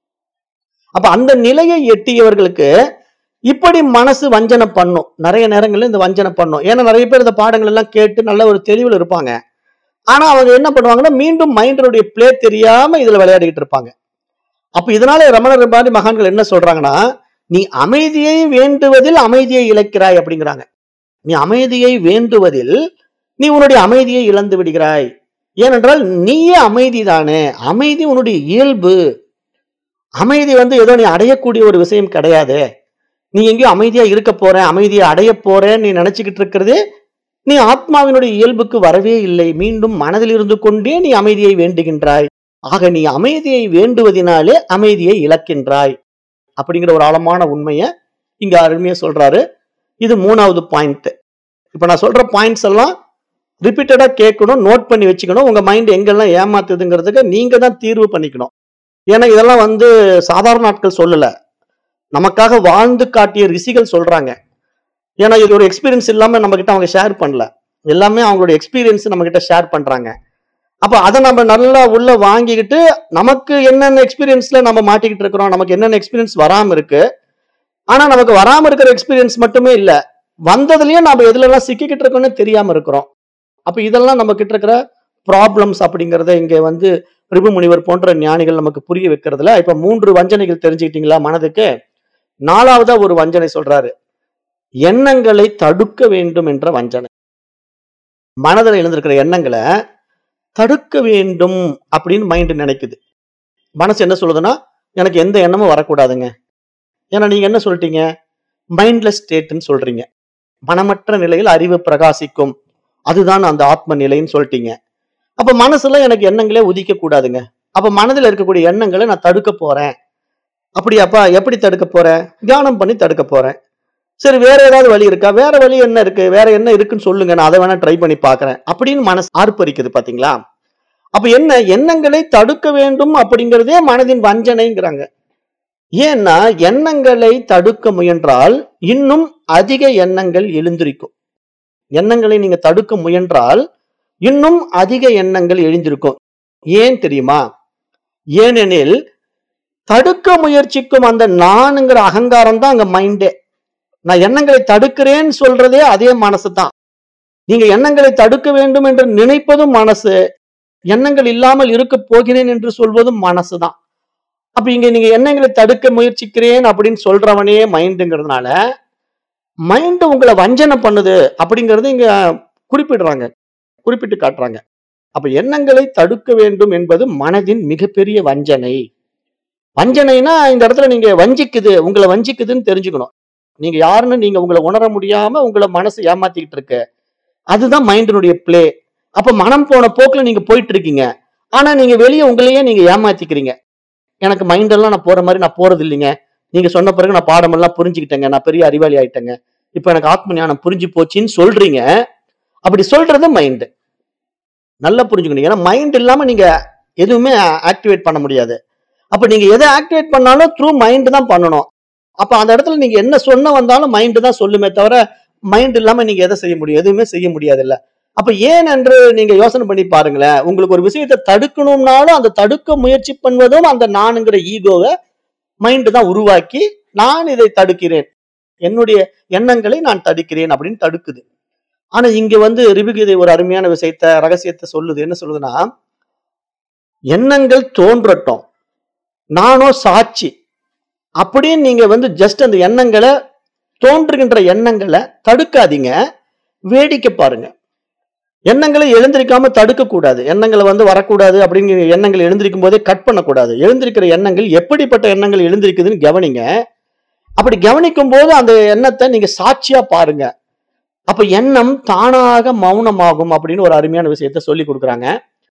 அப்ப அந்த நிலையை எட்டியவர்களுக்கு இப்படி மனசு வஞ்சனை பண்ணும் நிறைய நேரங்கள்ல இந்த வஞ்சனை பண்ணும் ஏன்னா நிறைய பேர் இந்த பாடங்கள் எல்லாம் கேட்டு நல்ல ஒரு தெளிவில் இருப்பாங்க ஆனா அவங்க என்ன பண்ணுவாங்கன்னா மீண்டும் மைண்டனுடைய பிளே தெரியாம இதுல விளையாடிக்கிட்டு இருப்பாங்க அப்ப இதனால ரமணர் மாதிரி மகான்கள் என்ன சொல்றாங்கன்னா நீ அமைதியை வேண்டுவதில் அமைதியை இழக்கிறாய் அப்படிங்கிறாங்க நீ அமைதியை வேண்டுவதில் நீ உன்னுடைய அமைதியை இழந்து விடுகிறாய் ஏனென்றால் நீயே அமைதி தானே அமைதி உன்னுடைய இயல்பு அமைதி வந்து ஏதோ நீ அடையக்கூடிய ஒரு விஷயம் கிடையாது நீ எங்கேயோ அமைதியா இருக்க போற அமைதியை அடைய போறேன்னு நீ நினைச்சுக்கிட்டு இருக்கிறது நீ ஆத்மாவினுடைய இயல்புக்கு வரவே இல்லை மீண்டும் மனதில் இருந்து கொண்டே நீ அமைதியை வேண்டுகின்றாய் ஆக நீ அமைதியை வேண்டுவதினாலே அமைதியை இழக்கின்றாய் அப்படிங்கிற ஒரு ஆழமான உண்மையை இங்க அருமையா சொல்றாரு இது மூணாவது பாயிண்ட் இப்ப நான் சொல்ற பாயிண்ட்ஸ் எல்லாம் ரிப்பீட்டடா கேட்கணும் நோட் பண்ணி வச்சுக்கணும் உங்க மைண்ட் எங்கெல்லாம் ஏமாத்துதுங்கிறதுக்கு நீங்க தான் தீர்வு பண்ணிக்கணும் ஏன்னா இதெல்லாம் வந்து சாதாரண ஆட்கள் சொல்லல நமக்காக வாழ்ந்து காட்டிய ரிஷிகள் சொல்றாங்க ஏன்னா இது ஒரு எக்ஸ்பீரியன்ஸ் இல்லாம நம்ம கிட்ட அவங்க ஷேர் பண்ணல எல்லாமே அவங்களோட எக்ஸ்பீரியன்ஸ் நம்ம கிட்ட ஷேர் பண்றாங்க அப்ப அதை நம்ம நல்லா உள்ள வாங்கிக்கிட்டு நமக்கு என்னென்ன எக்ஸ்பீரியன்ஸ்ல நம்ம மாட்டிக்கிட்டு இருக்கிறோம் நமக்கு என்னென்ன எக்ஸ்பீரியன்ஸ் வராம இருக்கு ஆனா நமக்கு வராம இருக்கிற எக்ஸ்பீரியன்ஸ் மட்டுமே இல்ல வந்ததுலயும் நம்ம எதுல எல்லாம் சிக்கிக்கிட்டு இருக்கோம்னு தெரியாம இருக்கிறோம் அப்ப இதெல்லாம் நம்ம கிட்ட இருக்கிற ப்ராப்ளம்ஸ் அப்படிங்கறத இங்க வந்து பிரிபு முனிவர் போன்ற ஞானிகள் நமக்கு புரிய வைக்கிறதுல இப்ப மூன்று வஞ்சனைகள் தெரிஞ்சுக்கிட்டீங்களா மனதுக்கு நாலாவதா ஒரு வஞ்சனை சொல்றாரு எண்ணங்களை தடுக்க வேண்டும் என்ற வஞ்சனை மனதில் எழுந்திருக்கிற எண்ணங்களை தடுக்க வேண்டும் அப்படின்னு மைண்ட் நினைக்குது மனசு என்ன சொல்லுதுன்னா எனக்கு எந்த எண்ணமும் வரக்கூடாதுங்க ஏன்னா நீங்க என்ன சொல்லிட்டீங்க மைண்ட்லெஸ் ஸ்டேட்னு சொல்றீங்க மனமற்ற நிலையில் அறிவு பிரகாசிக்கும் அதுதான் அந்த ஆத்ம நிலைன்னு சொல்லிட்டீங்க அப்ப மனசுல எனக்கு எண்ணங்களே உதிக்க கூடாதுங்க அப்ப மனதில் இருக்கக்கூடிய எண்ணங்களை நான் தடுக்க போறேன் அப்படியாப்பா எப்படி தடுக்க போறேன் தியானம் பண்ணி தடுக்க போறேன் சரி வேற ஏதாவது வழி இருக்கா வேற வழி என்ன இருக்கு வேற என்ன இருக்குன்னு சொல்லுங்க நான் அதை வேணா ட்ரை பண்ணி பார்க்கறேன் அப்படின்னு மனசு ஆர்ப்பரிக்குது பாத்தீங்களா அப்ப என்ன எண்ணங்களை தடுக்க வேண்டும் அப்படிங்கிறதே மனதின் வஞ்சனைங்கிறாங்க ஏன்னா எண்ணங்களை தடுக்க முயன்றால் இன்னும் அதிக எண்ணங்கள் எழுந்திருக்கும் எண்ணங்களை நீங்க தடுக்க முயன்றால் இன்னும் அதிக எண்ணங்கள் எழுந்திருக்கும் ஏன் தெரியுமா ஏனெனில் தடுக்க முயற்சிக்கும் அந்த நானுங்கிற அகங்காரம் தான் அங்க மைண்டே நான் எண்ணங்களை தடுக்கிறேன்னு சொல்றதே அதே மனசு தான் நீங்க எண்ணங்களை தடுக்க வேண்டும் என்று நினைப்பதும் மனசு எண்ணங்கள் இல்லாமல் இருக்க போகிறேன் என்று சொல்வதும் மனசு தான் அப்ப இங்க நீங்க எண்ணங்களை தடுக்க முயற்சிக்கிறேன் அப்படின்னு சொல்றவனே மைண்டுங்கிறதுனால மைண்ட் உங்களை வஞ்சனை பண்ணுது அப்படிங்கறது இங்க குறிப்பிடுறாங்க குறிப்பிட்டு காட்டுறாங்க அப்ப எண்ணங்களை தடுக்க வேண்டும் என்பது மனதின் மிகப்பெரிய வஞ்சனை வஞ்சனைனா இந்த இடத்துல நீங்க வஞ்சிக்குது உங்களை வஞ்சிக்குதுன்னு தெரிஞ்சுக்கணும் நீங்க யாருன்னு நீங்க உங்களை உணர முடியாம உங்களை மனசு ஏமாத்திக்கிட்டு இருக்கு அதுதான் மைண்டினுடைய பிளே அப்ப மனம் போன போக்குல நீங்க போயிட்டு இருக்கீங்க ஆனா நீங்க வெளியே உங்களையே நீங்க ஏமாத்திக்கிறீங்க எனக்கு மைண்ட் எல்லாம் நான் போற மாதிரி நான் போறது இல்லைங்க நீங்க சொன்ன பிறகு நான் பாடமெல்லாம் புரிஞ்சுக்கிட்டேங்க நான் பெரிய அறிவாளி ஆயிட்டேங்க இப்ப எனக்கு ஆத்ம ஞானம் புரிஞ்சு போச்சுன்னு சொல்றீங்க அப்படி சொல்றது மைண்ட் நல்லா புரிஞ்சுக்கணும் ஏன்னா மைண்ட் இல்லாம நீங்க எதுவுமே ஆக்டிவேட் பண்ண முடியாது அப்ப நீங்க எதை ஆக்டிவேட் பண்ணாலும் த்ரூ மைண்ட் தான் பண்ணணும் அப்ப அந்த இடத்துல நீங்க என்ன சொன்ன வந்தாலும் மைண்ட் தான் சொல்லுமே தவிர மைண்ட் இல்லாம நீங்க எதை செய்ய முடியும் எதுவுமே செய்ய முடியாது இல்ல அப்ப ஏன் என்று நீங்க யோசனை பண்ணி பாருங்களேன் உங்களுக்கு ஒரு விஷயத்தை தடுக்கணும்னாலும் அந்த தடுக்க முயற்சி பண்ணுவதும் அந்த நானுங்கிற ஈகோவை மைண்ட் தான் உருவாக்கி நான் இதை தடுக்கிறேன் என்னுடைய எண்ணங்களை நான் தடுக்கிறேன் அப்படின்னு தடுக்குது ஆனா இங்க வந்து ரிபுகீதை ஒரு அருமையான விஷயத்த ரகசியத்தை சொல்லுது என்ன சொல்லுதுன்னா எண்ணங்கள் தோன்றட்டும் நானோ சாட்சி அப்படின்னு நீங்க வந்து ஜஸ்ட் அந்த எண்ணங்களை தோன்றுகின்ற எண்ணங்களை தடுக்காதீங்க வேடிக்கை பாருங்க எண்ணங்களை எழுந்திருக்காம தடுக்க கூடாது எண்ணங்களை வந்து வரக்கூடாது அப்படிங்கிற எண்ணங்கள் எழுந்திருக்கும் போதே கட் பண்ணக்கூடாது எழுந்திருக்கிற எண்ணங்கள் எப்படிப்பட்ட எண்ணங்கள் எழுந்திருக்குதுன்னு கவனிங்க அப்படி கவனிக்கும் போது அந்த எண்ணத்தை நீங்க சாட்சியா பாருங்க அப்ப எண்ணம் தானாக மௌனமாகும் அப்படின்னு ஒரு அருமையான விஷயத்த சொல்லி கொடுக்குறாங்க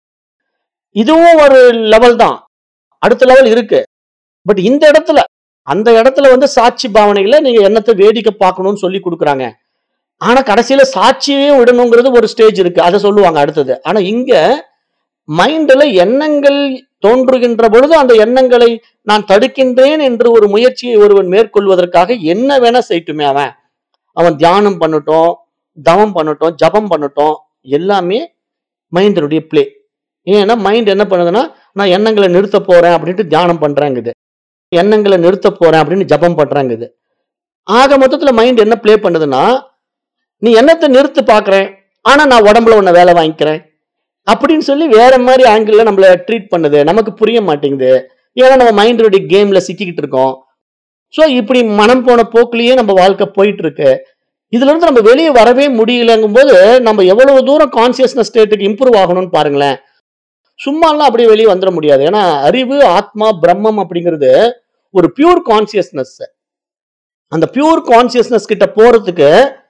இதுவும் ஒரு லெவல் தான் அடுத்த லெவல் இருக்கு பட் இந்த இடத்துல அந்த இடத்துல வந்து சாட்சி பாவனையில நீங்க எண்ணத்தை வேடிக்கை பார்க்கணும்னு சொல்லி கொடுக்குறாங்க ஆனா கடைசியில சாட்சியையும் விடணுங்கிறது ஒரு ஸ்டேஜ் இருக்கு அதை சொல்லுவாங்க அடுத்தது ஆனா இங்க மைண்ட்ல எண்ணங்கள் தோன்றுகின்ற பொழுது அந்த எண்ணங்களை நான் தடுக்கின்றேன் என்று ஒரு முயற்சியை ஒருவன் மேற்கொள்வதற்காக என்ன வேணா செய்யட்டுமே அவன் அவன் தியானம் பண்ணட்டும் தவம் பண்ணட்டும் ஜபம் பண்ணட்டும் எல்லாமே மைண்டினுடைய பிளே ஏன்னா மைண்ட் என்ன பண்ணுதுன்னா நான் எண்ணங்களை நிறுத்த போறேன் அப்படின்ட்டு தியானம் பண்றேங்குது எண்ணங்களை நிறுத்த போறேன் அப்படின்னு ஜபம் பண்றாங்குது ஆக மொத்தத்துல மைண்ட் என்ன ப்ளே பண்ணுதுன்னா நீ எண்ணத்தை நிறுத்து பாக்குறேன் ஆனா நான் உடம்புல உன்னை வேலை வாங்கிக்கிறேன் அப்படின்னு சொல்லி வேற மாதிரி ஆங்கிள் நம்மள ட்ரீட் பண்ணுது நமக்கு புரிய மாட்டேங்குது ஏன்னா நம்ம மைண்டோடைய கேம்ல சிக்கிக்கிட்டு இருக்கோம் ஸோ இப்படி மனம் போன போக்குலயே நம்ம வாழ்க்கை போயிட்டு இருக்கு இதுல இருந்து நம்ம வெளியே வரவே முடியலங்கும் போது நம்ம எவ்வளவு தூரம் கான்சியஸ்னஸ் ஸ்டேட்டுக்கு இம்ப்ரூவ் ஆகணும்னு பாருங்களேன் சும்மாலாம் அப்படியே வெளியே வந்துட முடியாது ஏன்னா அறிவு ஆத்மா பிரம்மம் அப்படிங்கிறது ஒரு பியூர் கான்சியஸ்னஸ் அந்த பியூர் கான்சியஸ்னஸ் கிட்ட போறதுக்கு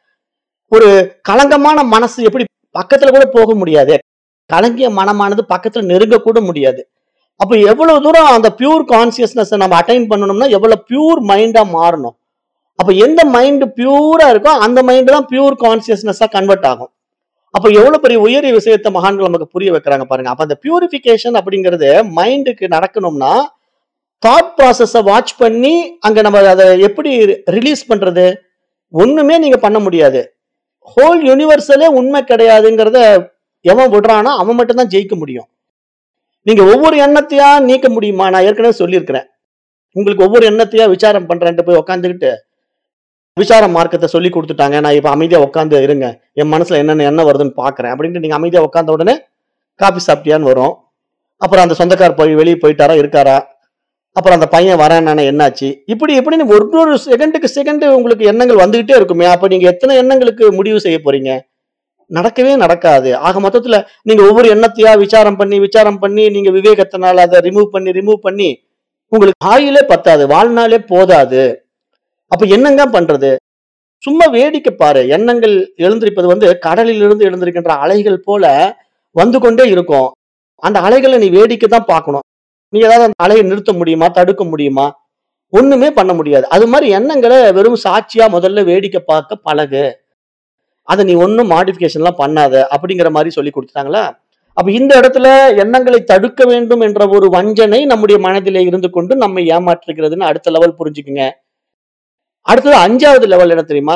ஒரு களங்கமான மனசு எப்படி பக்கத்துல கூட போக முடியாது கலங்கிய மனமானது பக்கத்துல நெருங்க கூட முடியாது அப்ப எவ்வளவு தூரம் அந்த பியூர் கான்சியஸ்னஸ் நம்ம அட்டைன் பண்ணணும்னா எவ்வளவு பியூர் மைண்டா மாறணும் அப்ப எந்த மைண்ட் பியூரா இருக்கோ அந்த மைண்ட் தான் பியூர் கான்சியஸ்னஸா கன்வெர்ட் ஆகும் அப்ப எவ்வளவு பெரிய உயரிய விஷயத்த மகான்கள் நமக்கு புரிய வைக்கிறாங்க பாருங்க அப்ப அந்த பியூரிஃபிகேஷன் அப்படிங்கிறது மைண்டுக்கு நடக்கணும்னா தாட் ப்ராசஸ வாட்ச் பண்ணி அங்க நம்ம அதை எப்படி ரிலீஸ் பண்றது ஒண்ணுமே நீங்க பண்ண முடியாது ஹோல் யூனிவர்சலே உண்மை கிடையாதுங்கிறத எவன் விடுறானோ அவன் மட்டும்தான் ஜெயிக்க முடியும் நீங்க ஒவ்வொரு எண்ணத்தையா நீக்க முடியுமா நான் ஏற்கனவே சொல்லியிருக்கிறேன் உங்களுக்கு ஒவ்வொரு எண்ணத்தையா விசாரம் பண்றேன்ட்டு போய் உட்காந்துக்கிட்டு விசார மார்க்கத்தை சொல்லி கொடுத்துட்டாங்க நான் இப்ப அமைதியா உட்காந்து இருங்க என் மனசுல என்னென்ன எண்ணம் வருதுன்னு பாக்குறேன் அப்படின்ட்டு நீங்க அமைதியா உட்காந்த உடனே காபி சாப்பிட்டியான்னு வரும் அப்புறம் அந்த சொந்தக்கார் போய் வெளியே போயிட்டாரா இருக்காரா அப்புறம் அந்த பையன் வரேன் என்னாச்சு இப்படி இப்படின்னு ஒரு ஒரு செகண்டுக்கு செகண்ட் உங்களுக்கு எண்ணங்கள் வந்துகிட்டே இருக்குமே அப்ப நீங்க எத்தனை எண்ணங்களுக்கு முடிவு செய்ய போறீங்க நடக்கவே நடக்காது ஆக மொத்தத்துல நீங்க ஒவ்வொரு எண்ணத்தையா விசாரம் பண்ணி விசாரம் பண்ணி நீங்க விவேகத்தினால அதை ரிமூவ் பண்ணி ரிமூவ் பண்ணி உங்களுக்கு ஆயிலே பத்தாது வாழ்நாளே போதாது அப்ப என்னங்க பண்றது சும்மா வேடிக்கை பாரு எண்ணங்கள் எழுந்திருப்பது வந்து கடலில் இருந்து எழுந்திருக்கின்ற அலைகள் போல வந்து கொண்டே இருக்கும் அந்த அலைகளை நீ வேடிக்கை தான் பார்க்கணும் நீ ஏதாவது அந்த அலையை நிறுத்த முடியுமா தடுக்க முடியுமா ஒண்ணுமே பண்ண முடியாது அது மாதிரி எண்ணங்களை வெறும் சாட்சியா முதல்ல வேடிக்கை பார்க்க பழகு அதை நீ ஒன்றும் மாடிஃபிகேஷன்லாம் பண்ணாத அப்படிங்கிற மாதிரி சொல்லி கொடுத்துட்டாங்களா அப்ப இந்த இடத்துல எண்ணங்களை தடுக்க வேண்டும் என்ற ஒரு வஞ்சனை நம்முடைய மனதிலே இருந்து கொண்டு நம்மை ஏமாற்றுகிறதுன்னு அடுத்த லெவல் புரிஞ்சுக்குங்க அடுத்தது அஞ்சாவது லெவல் என்ன தெரியுமா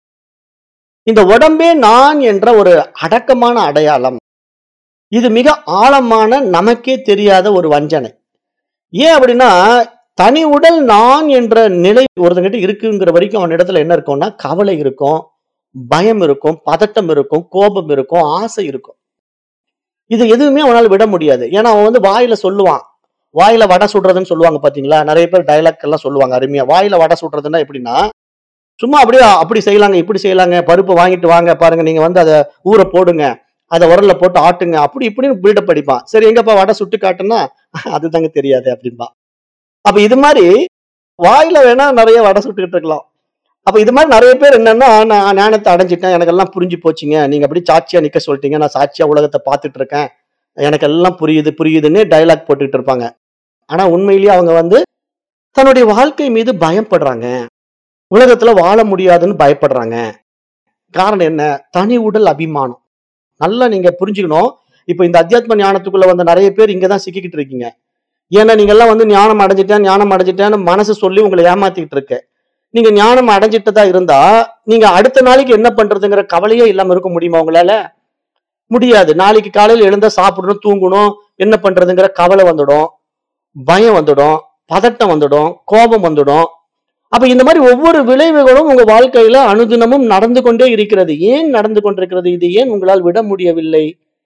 இந்த உடம்பே நான் என்ற ஒரு அடக்கமான அடையாளம் இது மிக ஆழமான நமக்கே தெரியாத ஒரு வஞ்சனை ஏன் அப்படின்னா தனி உடல் நான் என்ற நிலை ஒருத்தங்கிட்ட இருக்குங்கிற வரைக்கும் அவன் இடத்துல என்ன இருக்கும்னா கவலை இருக்கும் பயம் இருக்கும் பதட்டம் இருக்கும் கோபம் இருக்கும் ஆசை இருக்கும் இது எதுவுமே அவனால விட முடியாது ஏன்னா அவன் வந்து வாயில சொல்லுவான் வாயில வடை சுடுறதுன்னு சொல்லுவாங்க பாத்தீங்களா நிறைய பேர் டைலாக் எல்லாம் சொல்லுவாங்க அருமையா வாயில வடை சுடுறதுன்னா எப்படின்னா சும்மா அப்படியே அப்படி செய்யலாங்க இப்படி செய்யலாங்க பருப்பு வாங்கிட்டு வாங்க பாருங்க நீங்க வந்து அதை ஊற போடுங்க அதை உரல்ல போட்டு ஆட்டுங்க அப்படி இப்படின்னு பில்டப் படிப்பான் சரி எங்கப்பா வடை சுட்டு காட்டுன்னா அதுதாங்க தெரியாது அப்படின்பா அப்ப இது மாதிரி வாயில வேணா நிறைய வடை சுட்டுக்கிட்டு இருக்கலாம் அப்ப இது மாதிரி நிறைய பேர் என்னன்னா நான் ஞானத்தை அடைஞ்சிட்டேன் எனக்கு எல்லாம் புரிஞ்சு போச்சுங்க நீங்க அப்படி சாட்சியா நிக்க சொல்லிட்டீங்க நான் சாட்சியா உலகத்தை பார்த்துட்டு இருக்கேன் எனக்கு எல்லாம் புரியுது புரியுதுன்னு டைலாக் போட்டுக்கிட்டு இருப்பாங்க ஆனா உண்மையிலேயே அவங்க வந்து தன்னுடைய வாழ்க்கை மீது பயப்படுறாங்க உலகத்துல வாழ முடியாதுன்னு பயப்படுறாங்க காரணம் என்ன தனி உடல் அபிமானம் நல்லா நீங்க புரிஞ்சுக்கணும் இப்போ இந்த அத்தியாத்ம ஞானத்துக்குள்ள வந்த நிறைய பேர் இங்கதான் சிக்கிக்கிட்டு இருக்கீங்க ஏன்னா நீங்க எல்லாம் வந்து ஞானம் அடைஞ்சிட்டேன் ஞானம் அடைஞ்சிட்டேன்னு மனசு சொல்லி உங்களை ஏமாத்திக்கிட்டு இருக்கு நீங்க ஞானம் அடைஞ்சிட்டதா இருந்தா நீங்க அடுத்த நாளைக்கு என்ன பண்றதுங்கிற கவலையே இல்லாம இருக்க முடியுமா உங்களால முடியாது நாளைக்கு காலையில எழுந்தா சாப்பிடணும் தூங்கணும் என்ன பண்றதுங்கிற கவலை வந்துடும் பயம் வந்துடும் பதட்டம் வந்துடும் கோபம் வந்துடும் அப்ப இந்த மாதிரி ஒவ்வொரு விளைவுகளும் உங்க வாழ்க்கையில அனுதினமும் நடந்து கொண்டே இருக்கிறது ஏன் நடந்து கொண்டிருக்கிறது இது ஏன் உங்களால் விட முடியவில்லை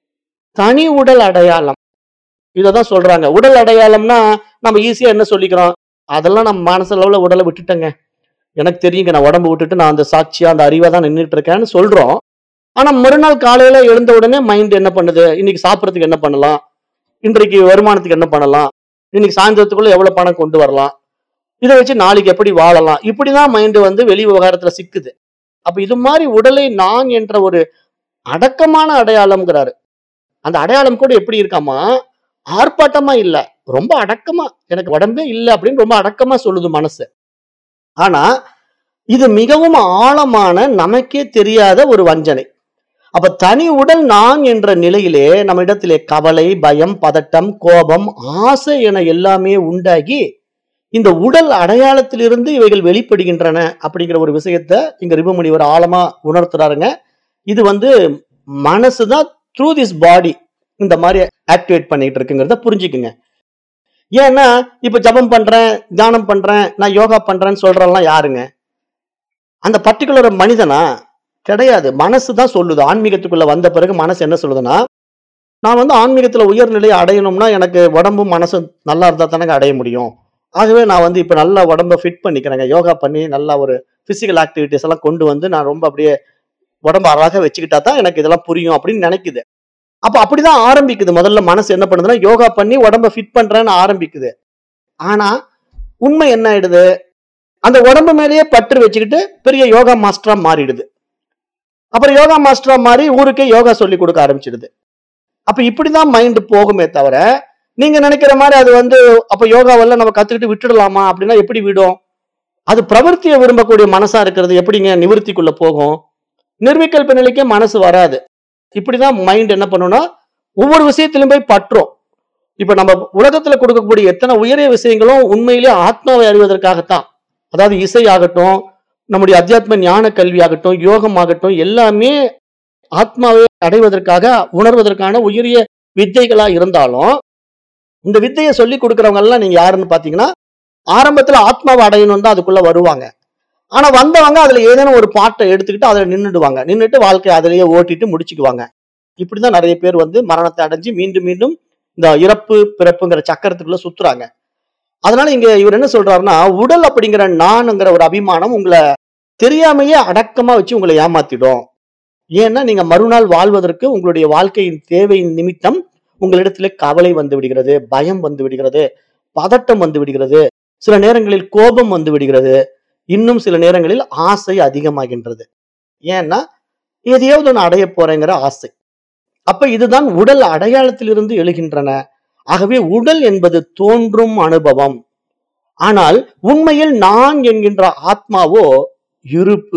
தனி உடல் அடையாளம் இததான் சொல்றாங்க உடல் அடையாளம்னா நம்ம ஈஸியா என்ன சொல்லிக்கிறோம் அதெல்லாம் நம்ம மனசளவுல உடலை விட்டுட்டேங்க எனக்கு தெரியுங்க நான் உடம்பு விட்டுட்டு நான் அந்த சாட்சியா அந்த அறிவா தான் நின்றுட்டு இருக்கேன்னு சொல்றோம் ஆனா மறுநாள் காலையில எழுந்த உடனே மைண்ட் என்ன பண்ணுது இன்னைக்கு சாப்பிடறதுக்கு என்ன பண்ணலாம் இன்றைக்கு வருமானத்துக்கு என்ன பண்ணலாம் இன்னைக்கு சாயந்தரத்துக்குள்ள எவ்வளவு பணம் கொண்டு வரலாம் இதை வச்சு நாளைக்கு எப்படி வாழலாம் இப்படிதான் மைண்ட் வந்து வெளி விவகாரத்துல சிக்குது அப்ப இது மாதிரி உடலை நான் என்ற ஒரு அடக்கமான அடையாளம்ங்கிறாரு அந்த அடையாளம் கூட எப்படி இருக்காமா ஆர்ப்பாட்டமா இல்ல ரொம்ப அடக்கமா எனக்கு உடம்பே இல்ல அப்படின்னு ரொம்ப அடக்கமா சொல்லுது மனசு ஆனா இது மிகவும் ஆழமான நமக்கே தெரியாத ஒரு வஞ்சனை அப்ப தனி உடல் நான் என்ற நிலையிலே நம்ம இடத்திலே கவலை பயம் பதட்டம் கோபம் ஆசை என எல்லாமே உண்டாகி இந்த உடல் அடையாளத்திலிருந்து இவைகள் வெளிப்படுகின்றன அப்படிங்கிற ஒரு விஷயத்த இங்க ரிபுமுனிவர் ஆழமா உணர்த்துறாருங்க இது வந்து மனசு தான் த்ரூ திஸ் பாடி இந்த மாதிரி ஆக்டிவேட் பண்ணிட்டு இருக்குங்கிறத புரிஞ்சுக்குங்க ஏன்னா இப்ப ஜபம் பண்றேன் தியானம் பண்றேன் நான் யோகா பண்றேன்னு சொல்றதெல்லாம் யாருங்க அந்த பர்டிகுலர் மனிதனா கிடையாது மனசு தான் சொல்லுது ஆன்மீகத்துக்குள்ள வந்த பிறகு மனசு என்ன சொல்லுதுன்னா நான் வந்து ஆன்மீகத்துல உயர்நிலையை அடையணும்னா எனக்கு உடம்பும் மனசும் நல்லா இருந்தா தானே அடைய முடியும் ஆகவே நான் வந்து இப்ப நல்லா உடம்ப ஃபிட் பண்ணிக்கிறேங்க யோகா பண்ணி நல்லா ஒரு பிசிக்கல் ஆக்டிவிட்டிஸ் எல்லாம் கொண்டு வந்து நான் ரொம்ப அப்படியே உடம்ப அழகாக வச்சுக்கிட்டா தான் எனக்கு இதெல்லாம் புரியும் அப்படின்னு நினைக்குது அப்ப அப்படிதான் ஆரம்பிக்குது முதல்ல மனசு என்ன பண்ணுதுன்னா யோகா பண்ணி உடம்ப ஃபிட் பண்றேன்னு ஆரம்பிக்குது ஆனா உண்மை என்ன ஆயிடுது அந்த உடம்பு மேலேயே பற்று வச்சுக்கிட்டு பெரிய யோகா மாஸ்டரா மாறிடுது அப்புறம் யோகா மாஸ்டரா மாறி ஊருக்கே யோகா சொல்லி கொடுக்க ஆரம்பிச்சிடுது அப்ப இப்படிதான் மைண்ட் போகுமே தவிர நீங்க நினைக்கிற மாதிரி அது வந்து அப்ப யோகாவெல்லாம் நம்ம கத்துக்கிட்டு விட்டுடலாமா அப்படின்னா எப்படி விடும் அது பிரவர்த்தியை விரும்பக்கூடிய மனசா இருக்கிறது எப்படிங்க நிவர்த்திக்குள்ள போகும் நிர்விகல்ப நிலைக்கே மனசு வராது இப்படிதான் மைண்ட் என்ன பண்ணும்னா ஒவ்வொரு விஷயத்திலும் போய் பற்றும் இப்ப நம்ம உலகத்துல கொடுக்கக்கூடிய எத்தனை உயரிய விஷயங்களும் உண்மையிலே ஆத்மாவை அறிவதற்காகத்தான் அதாவது இசை ஆகட்டும் நம்முடைய அத்தியாத்ம ஞான கல்வி ஆகட்டும் யோகம் ஆகட்டும் எல்லாமே ஆத்மாவை அடைவதற்காக உணர்வதற்கான உயரிய வித்தைகளா இருந்தாலும் இந்த வித்தையை சொல்லி கொடுக்கறவங்க எல்லாம் நீங்க யாருன்னு பாத்தீங்கன்னா ஆரம்பத்துல ஆத்மாவை அடையணும் தான் அதுக்குள்ள வருவாங்க ஆனா வந்தவங்க அதுல ஏதேனும் ஒரு பாட்டை எடுத்துக்கிட்டு அதுல நின்னுடுவாங்க நின்னுட்டு வாழ்க்கை அதுலயே ஓட்டிட்டு முடிச்சுக்குவாங்க இப்படிதான் நிறைய பேர் வந்து மரணத்தை அடைஞ்சு மீண்டும் மீண்டும் இந்த இறப்பு பிறப்புங்கிற சக்கரத்துக்குள்ள சுத்துறாங்க அதனால இங்க இவர் என்ன சொல்றாருன்னா உடல் அப்படிங்கிற நான்ங்கிற ஒரு அபிமானம் உங்களை தெரியாமையே அடக்கமா வச்சு உங்களை ஏமாத்திடும் ஏன்னா நீங்க மறுநாள் வாழ்வதற்கு உங்களுடைய வாழ்க்கையின் தேவையின் நிமித்தம் உங்களிடத்துல கவலை வந்து விடுகிறது பயம் வந்து விடுகிறது பதட்டம் வந்து விடுகிறது சில நேரங்களில் கோபம் வந்து விடுகிறது இன்னும் சில நேரங்களில் ஆசை அதிகமாகின்றது ஏன்னா எதையாவது ஒன்று அடைய போறேங்கிற ஆசை அப்ப இதுதான் உடல் அடையாளத்திலிருந்து எழுகின்றன ஆகவே உடல் என்பது தோன்றும் அனுபவம் ஆனால் உண்மையில் நான் என்கின்ற ஆத்மாவோ இருப்பு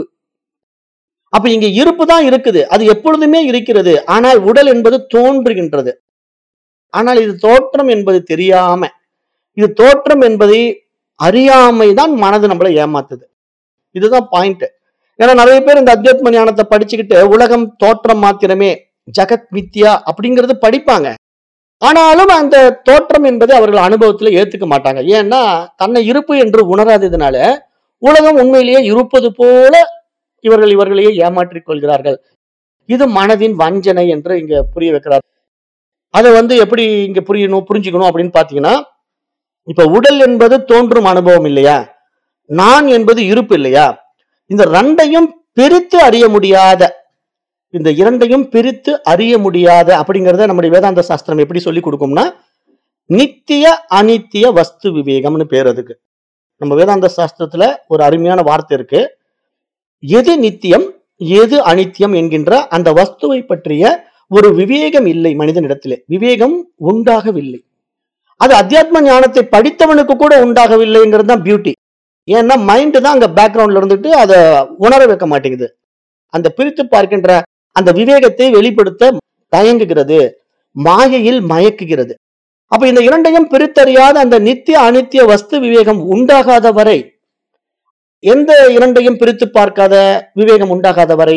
அப்ப இங்க இருப்பு தான் இருக்குது அது எப்பொழுதுமே இருக்கிறது ஆனால் உடல் என்பது தோன்றுகின்றது ஆனால் இது தோற்றம் என்பது தெரியாம இது தோற்றம் என்பதை அறியாமை தான் மனது நம்மளை ஏமாத்துது இதுதான் பாயிண்ட் ஏன்னா நிறைய பேர் இந்த அத்தியாத்ம ஞானத்தை படிச்சுக்கிட்டு உலகம் தோற்றம் மாத்திரமே ஜகத் மித்யா அப்படிங்கிறது படிப்பாங்க ஆனாலும் அந்த தோற்றம் என்பதை அவர்கள் அனுபவத்துல ஏத்துக்க மாட்டாங்க ஏன்னா தன்னை இருப்பு என்று உணராததுனால உலகம் உண்மையிலேயே இருப்பது போல இவர்கள் இவர்களையே ஏமாற்றிக் கொள்கிறார்கள் இது மனதின் வஞ்சனை என்று இங்க புரிய வைக்கிறார் அதை வந்து எப்படி இங்க புரியணும் புரிஞ்சுக்கணும் அப்படின்னு பாத்தீங்கன்னா இப்ப உடல் என்பது தோன்றும் அனுபவம் இல்லையா நான் என்பது இருப்பு இல்லையா இந்த ரெண்டையும் பிரித்து அறிய முடியாத இந்த இரண்டையும் பிரித்து அறிய முடியாத அப்படிங்கறத நம்முடைய வேதாந்த சாஸ்திரம் எப்படி சொல்லி கொடுக்கும்னா நித்திய அனித்திய வஸ்து விவேகம்னு பேர் அதுக்கு நம்ம வேதாந்த சாஸ்திரத்துல ஒரு அருமையான வார்த்தை இருக்கு எது நித்தியம் எது அனித்தியம் என்கின்ற அந்த வஸ்துவை பற்றிய ஒரு விவேகம் இல்லை மனிதனிடத்திலே விவேகம் உண்டாகவில்லை அது அத்தியாத்ம ஞானத்தை படித்தவனுக்கு கூட உண்டாகவில்லைங்கிறது தான் பியூட்டி ஏன்னா மைண்ட் தான் அங்க பேக்ரவுண்ட்ல இருந்துட்டு அதை உணர வைக்க மாட்டேங்குது அந்த பிரித்து பார்க்கின்ற அந்த விவேகத்தை வெளிப்படுத்த தயங்குகிறது மாயையில் மயக்குகிறது அப்ப இந்த இரண்டையும் பிரித்தறியாத அந்த நித்திய அனித்திய வஸ்து விவேகம் உண்டாகாத வரை எந்த இரண்டையும் பிரித்து பார்க்காத விவேகம் உண்டாகாத வரை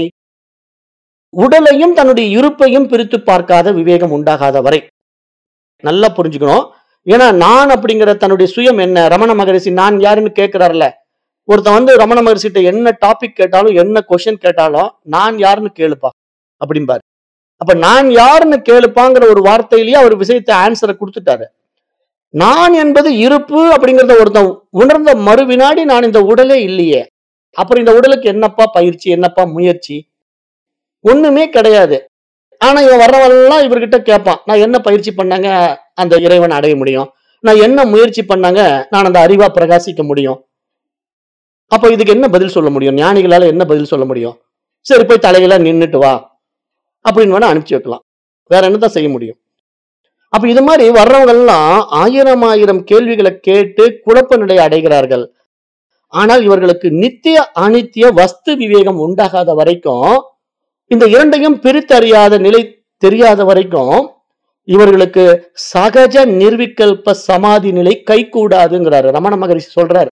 உடலையும் தன்னுடைய இருப்பையும் பிரித்து பார்க்காத விவேகம் உண்டாகாத வரை நல்லா புரிஞ்சுக்கணும் ஏன்னா நான் அப்படிங்கிற தன்னுடைய சுயம் என்ன ரமண மகரிஷி நான் யாருன்னு கேட்கிறாருல ஒருத்தன் வந்து ரமண மகரிஷிட்ட என்ன டாபிக் கேட்டாலும் என்ன கொஸ்டின் கேட்டாலும் நான் யாருன்னு கேளுப்பா அப்படிம்பாரு அப்ப நான் யாருன்னு கேளுப்பாங்கிற ஒரு வார்த்தையிலேயே அவர் விஷயத்தை ஆன்சரை கொடுத்துட்டாரு நான் என்பது இருப்பு அப்படிங்கறத ஒருத்தன் உணர்ந்த மறு வினாடி நான் இந்த உடலே இல்லையே அப்புறம் இந்த உடலுக்கு என்னப்பா பயிற்சி என்னப்பா முயற்சி ஒண்ணுமே கிடையாது ஆனா இவன் வர்றவெல்லாம் இவர்கிட்ட கேட்பான் நான் என்ன பயிற்சி பண்ணாங்க அந்த இறைவனை அடைய முடியும் நான் என்ன முயற்சி பண்ணாங்க நான் அந்த அறிவா பிரகாசிக்க முடியும் அப்ப இதுக்கு என்ன பதில் சொல்ல முடியும் ஞானிகளால என்ன பதில் சொல்ல முடியும் சரி போய் தலையில நின்னுட்டு வா அப்படின்னு வேணா அனுப்பிச்சு வைக்கலாம் வேற என்னதான் செய்ய முடியும் அப்ப இது மாதிரி வர்றவங்க எல்லாம் ஆயிரம் ஆயிரம் கேள்விகளை கேட்டு குழப்ப நிலை அடைகிறார்கள் ஆனால் இவர்களுக்கு நித்திய அனித்திய வஸ்து விவேகம் உண்டாகாத வரைக்கும் இந்த இரண்டையும் பிரித்தறியாத நிலை தெரியாத வரைக்கும் இவர்களுக்கு சகஜ நிர்விகல்ப சமாதி நிலை கைகூடாதுங்கிறாரு ரமண மகரிஷி சொல்றாரு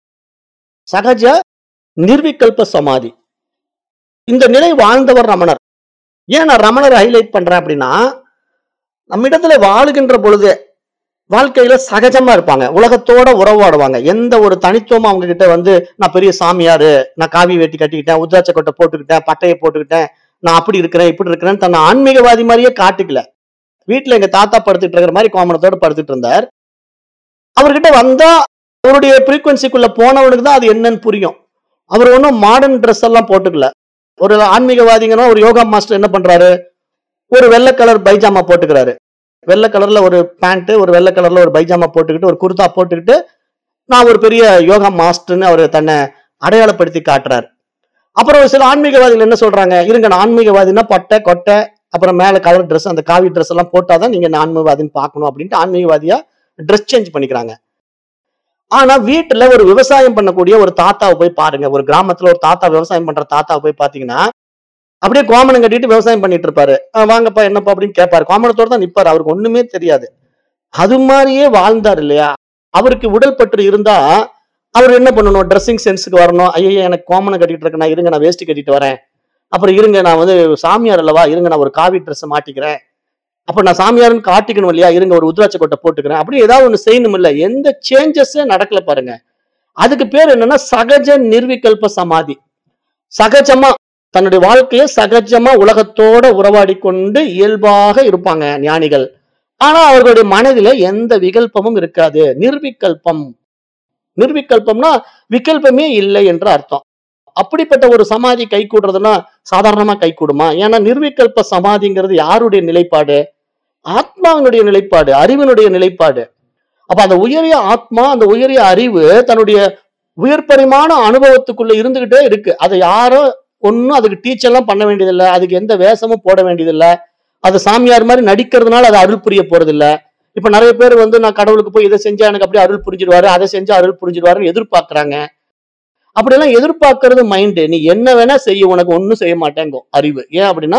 சகஜ நிர்விகல்ப சமாதி இந்த நிலை வாழ்ந்தவர் ரமணர் ஏன் நான் ரமணர் ஹைலைட் பண்றேன் அப்படின்னா நம்மிடத்துல வாழுகின்ற பொழுது வாழ்க்கையில சகஜமா இருப்பாங்க உலகத்தோட உறவாடுவாங்க எந்த ஒரு தனித்துவமும் அவங்க கிட்ட வந்து நான் பெரிய சாமியாரு நான் காவி வேட்டி கட்டிக்கிட்டேன் உத்ராட்ச கொட்டை போட்டுக்கிட்டேன் பட்டையை போட்டுக்கிட்டேன் நான் அப்படி இருக்கிறேன் இப்படி இருக்கிறேன்னு தன்னை ஆன்மீகவாதி மாதிரியே காட்டிக்கல வீட்டுல எங்க தாத்தா படுத்துட்டு இருக்கிற மாதிரி கோமணத்தோட படுத்துட்டு இருந்தார் அவர்கிட்ட வந்தா அவருடைய ஃப்ரீக்குவன்சிக்குள்ள போனவனுக்கு தான் அது என்னன்னு புரியும் அவர் ஒன்றும் மாடர்ன் ட்ரெஸ் எல்லாம் போட்டுக்கல ஒரு ஆன்மீகவாதிங்கன்னா ஒரு யோகா மாஸ்டர் என்ன பண்றாரு ஒரு வெள்ளை கலர் பைஜாமா போட்டுக்கிறாரு வெள்ளை கலர்ல ஒரு பேண்ட் ஒரு வெள்ளை கலர்ல ஒரு பைஜாமா போட்டுக்கிட்டு ஒரு குர்தா போட்டுக்கிட்டு நான் ஒரு பெரிய யோகா மாஸ்டர்னு அவர் தன்னை அடையாளப்படுத்தி காட்டுறாரு அப்புறம் ஒரு சில ஆன்மீகவாதிகள் என்ன சொல்றாங்க இருங்க நான் ஆன்மீகவாதினா பட்டை கொட்டை அப்புறம் மேல கலர் ட்ரெஸ் அந்த காவி ட்ரெஸ் எல்லாம் போட்டாதான் நீங்க நான் ஆன்மீகவாதின்னு பார்க்கணும் அப்படின்ட்டு ஆன்மீகவாதியா ட்ரெஸ் சேஞ்ச் பண்ணிக்கிறாங்க ஆனா வீட்டுல ஒரு விவசாயம் பண்ணக்கூடிய ஒரு தாத்தாவை போய் பாருங்க ஒரு கிராமத்துல ஒரு தாத்தா விவசாயம் பண்ற தாத்தாவை போய் பாத்தீங்கன்னா அப்படியே கோமணம் கட்டிட்டு விவசாயம் பண்ணிட்டு இருப்பாரு "ஆ, வாங்கப்பா என்னப்பா அப்படின்னு கேட்பாரு கோமணத்தோட தான் நிப்பாரு அவருக்கு ஒண்ணுமே தெரியாது அது மாதிரியே வாழ்ந்தார் இல்லையா அவருக்கு உடல் பற்று இருந்தா அவர் என்ன பண்ணணும் ட்ரெஸ்ஸிங் சென்ஸுக்கு வரணும் ஐயோ எனக்கு கோமணம் கட்டிட்டு இருக்கேன் நான் இருங்க நான் வேஷ்டி கட்டிட்டு வரேன் அப்புறம் இருங்க நான் வந்து சாமியார் அல்லவா இருங்க நான் ஒரு காவி ட்ரெஸ் மாட்டிக்கிறேன் அப்ப நான் சாமியார்னு காட்டிக்கணும் இல்லையா இருங்க ஒரு உத்ராட்ச கொட்டை போட்டுக்கிறேன் அப்படி ஏதாவது ஒண்ணு செய்யணும் இல்ல எந்த சேஞ்சஸே நடக்கல பாருங்க அதுக்கு பேர் என்னன்னா சகஜ நிர்விகல்ப சமாதி சகஜமா தன்னுடைய வாழ்க்கையை சகஜமா உலகத்தோட உறவாடி கொண்டு இயல்பாக இருப்பாங்க ஞானிகள் ஆனா அவர்களுடைய மனதில எந்த விகல்பமும் இருக்காது நிர்விகல்பம் நிர்விகல்பம்னா விகல்பமே இல்லை என்று அர்த்தம் அப்படிப்பட்ட ஒரு சமாதி கை கூடுறதுன்னா சாதாரணமா கை கூடுமா ஏன்னா நிர்விகல்ப சமாதிங்கிறது யாருடைய நிலைப்பாடு ஆத்மாவினுடைய நிலைப்பாடு அறிவினுடைய நிலைப்பாடு அப்ப அந்த உயரிய ஆத்மா அந்த உயரிய அறிவு தன்னுடைய உயர்பரிமாண அனுபவத்துக்குள்ள இருந்துகிட்டே இருக்கு அதை யாரும் ஒன்னும் அதுக்கு டீச் எல்லாம் பண்ண வேண்டியதில்லை அதுக்கு எந்த வேஷமும் போட வேண்டியதில்லை அது சாமியார் மாதிரி நடிக்கிறதுனால அது அருள் புரிய போறதில்ல இப்ப நிறைய பேர் வந்து நான் கடவுளுக்கு போய் இதை செஞ்சா எனக்கு அப்படியே அருள் புரிஞ்சிடுவாரு அதை செஞ்சா அருள் புரிஞ்சிடுவாருன்னு எதிர்பார்க்கறாங்க அப்படியெல்லாம் எதிர்பார்க்கறது மைண்டு நீ என்ன வேணா செய்ய உனக்கு ஒன்றும் செய்ய மாட்டேங்கோ அறிவு ஏன் அப்படின்னா